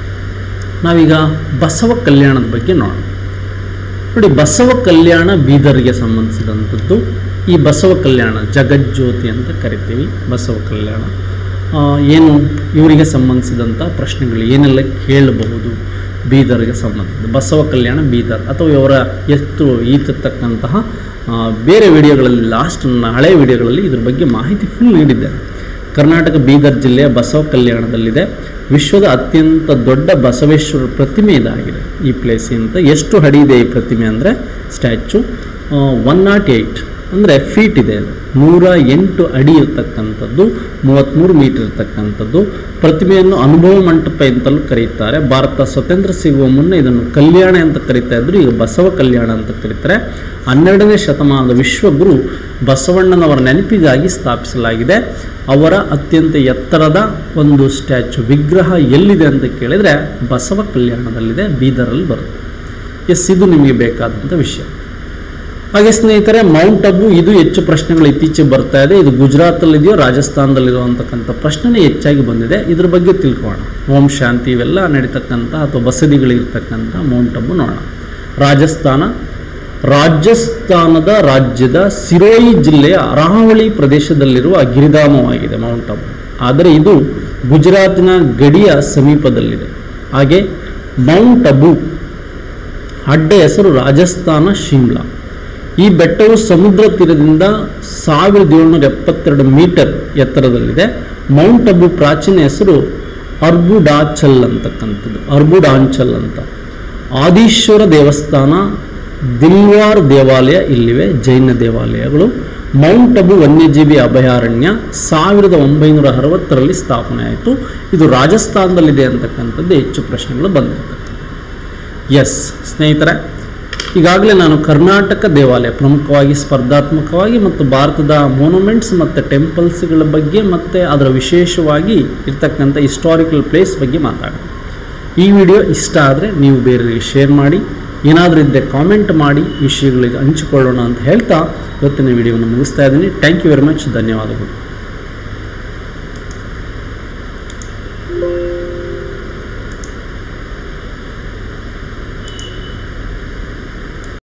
ನಾವೀಗ ಬಸವ ಕಲ್ಯಾಣದ ಬಗ್ಗೆ ನೋಡೋಣ ನೋಡಿ ಬಸವ ಕಲ್ಯಾಣ ಬೀದರ್ಗೆ ಸಂಬಂಧಿಸಿದಂಥದ್ದು ಈ ಬಸವ ಕಲ್ಯಾಣ ಜಗಜ್ಯೋತಿ ಅಂತ ಕರಿತೀವಿ ಬಸವ ಕಲ್ಯಾಣ ಆ, ಏನು ಇವರಿಗೆ ಸಂಬಂಧಿಸಿದಂಥ ಪ್ರಶ್ನೆಗಳು ಏನೆಲ್ಲ ಕೇಳಬಹುದು ಬೀದರ್ಗೆ ಸಂಬಂಧಿಸಿದ ಬಸವ ಕಲ್ಯಾಣ ಬೀದರ್ ಅಥವಾ ಇವರ ಎಷ್ಟು ಈತಿರ್ತಕ್ಕಂತಹ ಆ, ಬೇರೆ ವಿಡಿಯೋಗಳಲ್ಲಿ ಲಾಸ್ಟ್ ನನ್ನ ಹಳೆ ವಿಡಿಯೋಗಳಲ್ಲಿ ಇದ್ರ ಬಗ್ಗೆ ಮಾಹಿತಿ ಫುಲ್ ನೀಡಿದ್ದೇನೆ ಕರ್ನಾಟಕ ಬೀದರ್ ಜಿಲ್ಲೆಯ ಬಸವ ಕಲ್ಯಾಣದಲ್ಲಿದೆ ವಿಶ್ವದ ಅತ್ಯಂತ ದೊಡ್ಡ ಬಸವೇಶ್ವರ ಪ್ರತಿಮೆ ಇದಾಗಿದೆ ಈ ಪ್ಲೇಸ್ ಅಂತ ಎಷ್ಟು ಅಡಿ ಇದೆ ಈ ಪ್ರತಿಮೆ ಅಂದರೆ ಸ್ಟ್ಯಾಚು ಒನ್ ನಾಟ್ ಏಯ್ಟ್ ಅಂದರೆ ಫೀಟ್ ಇದೆ ಅದು ನೂರ ಎಂಟು ಅಡಿ ಇರತಕ್ಕಂಥದ್ದು ಮೂವತ್ತ್ಮೂರು ಮೀಟರ್ ಇರತಕ್ಕಂಥದ್ದು ಪ್ರತಿಮೆಯನ್ನು ಅನುಭವ ಮಂಟಪ ಅಂತಲೂ ಕರೀತಾರೆ ಭಾರತ ಸ್ವತಂತ್ರ ಸಿಗುವ ಮುನ್ನ ಇದನ್ನು ಕಲ್ಯಾಣ ಅಂತ ಕರೀತಾ ಇದ್ರು ಈಗ ಬಸವ ಕಲ್ಯಾಣ ಅಂತ ಕರೀತಾರೆ ಹನ್ನೆರಡನೇ ಶತಮಾನದ ವಿಶ್ವಗುರು ಬಸವಣ್ಣನವರ ನೆನಪಿಗಾಗಿ ಸ್ಥಾಪಿಸಲಾಗಿದೆ ಅವರ ಅತ್ಯಂತ ಎತ್ತರದ ಒಂದು ಸ್ಟ್ಯಾಚು ವಿಗ್ರಹ ಎಲ್ಲಿದೆ ಅಂತ ಕೇಳಿದರೆ ಬಸವ ಕಲ್ಯಾಣದಲ್ಲಿದೆ ಬೀದರಲ್ಲಿ ಬರುತ್ತೆ ಎಸ್ ಇದು ನಿಮಗೆ ಬೇಕಾದಂಥ ವಿಷಯ ಹಾಗೆ ಸ್ನೇಹಿತರೆ ಮೌಂಟ್ ಅಬು ಇದು ಹೆಚ್ಚು ಪ್ರಶ್ನೆಗಳು ಇತ್ತೀಚೆಗೆ ಬರ್ತಾ ಇದೆ ಇದು ಗುಜರಾತಲ್ಲಿದೆಯೋ ರಾಜಸ್ಥಾನದಲ್ಲಿರೋ ಅಂತಕ್ಕಂಥ ಪ್ರಶ್ನೆ ಹೆಚ್ಚಾಗಿ ಬಂದಿದೆ ಇದ್ರ ಬಗ್ಗೆ ತಿಳ್ಕೊಳ್ಳೋಣ ಓಂ ಶಾಂತಿ ಇವೆಲ್ಲ ನಡೀತಕ್ಕಂಥ ಅಥವಾ ಬಸದಿಗಳಿರ್ತಕ್ಕಂಥ ಮೌಂಟ್ ಅಬು ನೋಡೋಣ ರಾಜಸ್ಥಾನ ರಾಜಸ್ಥಾನದ ರಾಜ್ಯದ ಸಿರೋಯಿ ಜಿಲ್ಲೆಯ ಅರಾವಳಿ ಪ್ರದೇಶದಲ್ಲಿರುವ ಗಿರಿಧಾಮವಾಗಿದೆ ಮೌಂಟ್ ಅಬು ಆದರೆ ಇದು ಗುಜರಾತಿನ ಗಡಿಯ ಸಮೀಪದಲ್ಲಿದೆ ಹಾಗೆ ಮೌಂಟ್ ಅಬು ಅಡ್ಡ ಹೆಸರು ರಾಜಸ್ಥಾನ ಶಿಮ್ಲಾ ಈ ಬೆಟ್ಟವು ಸಮುದ್ರ ತೀರದಿಂದ ಸಾವಿರದ ಏಳ್ನೂರ ಎಪ್ಪತ್ತೆರಡು ಮೀಟರ್ ಎತ್ತರದಲ್ಲಿದೆ ಮೌಂಟ್ ಅಬು ಪ್ರಾಚೀನ ಹೆಸರು ಅರ್ಬುಡಾಚಲ್ ಅಂತಕ್ಕಂಥದ್ದು ಅರ್ಬುಡಾಂಚಲ್ ಅಂತ ಆದೀಶ್ವರ ದೇವಸ್ಥಾನ ದಿಲ್ವಾರ್ ದೇವಾಲಯ ಇಲ್ಲಿವೆ ಜೈನ ದೇವಾಲಯಗಳು ಮೌಂಟ್ ಅಬು ವನ್ಯಜೀವಿ ಅಭಯಾರಣ್ಯ ಸಾವಿರದ ಒಂಬೈನೂರ ಅರವತ್ತರಲ್ಲಿ ಸ್ಥಾಪನೆ ಆಯಿತು ಇದು ರಾಜಸ್ಥಾನದಲ್ಲಿದೆ ಅಂತಕ್ಕಂಥದ್ದು ಹೆಚ್ಚು ಪ್ರಶ್ನೆಗಳು ಬಂದಿರ್ತಕ್ಕಂಥ ಎಸ್ ಸ್ನೇಹಿತರೆ ಈಗಾಗಲೇ ನಾನು ಕರ್ನಾಟಕ ದೇವಾಲಯ ಪ್ರಮುಖವಾಗಿ ಸ್ಪರ್ಧಾತ್ಮಕವಾಗಿ ಮತ್ತು ಭಾರತದ ಮೋನುಮೆಂಟ್ಸ್ ಮತ್ತು ಟೆಂಪಲ್ಸ್ಗಳ ಬಗ್ಗೆ ಮತ್ತು ಅದರ ವಿಶೇಷವಾಗಿ ಇರ್ತಕ್ಕಂಥ ಹಿಸ್ಟಾರಿಕಲ್ ಪ್ಲೇಸ್ ಬಗ್ಗೆ ಮಾತಾಡೋಣ ಈ ವಿಡಿಯೋ ಇಷ್ಟ ಆದರೆ ನೀವು ಬೇರೆಯವರಿಗೆ ಶೇರ್ ಮಾಡಿ ಏನಾದರೂ ಇದ್ದರೆ ಕಾಮೆಂಟ್ ಮಾಡಿ ವಿಷಯಗಳಿಗೆ ಹಂಚಿಕೊಳ್ಳೋಣ ಅಂತ ಹೇಳ್ತಾ ಇವತ್ತಿನ ವಿಡಿಯೋವನ್ನು ಮುಗಿಸ್ತಾ ಇದ್ದೀನಿ ಥ್ಯಾಂಕ್ ಯು ವೆರಿ ಮಚ್ ಧನ್ಯವಾದಗಳು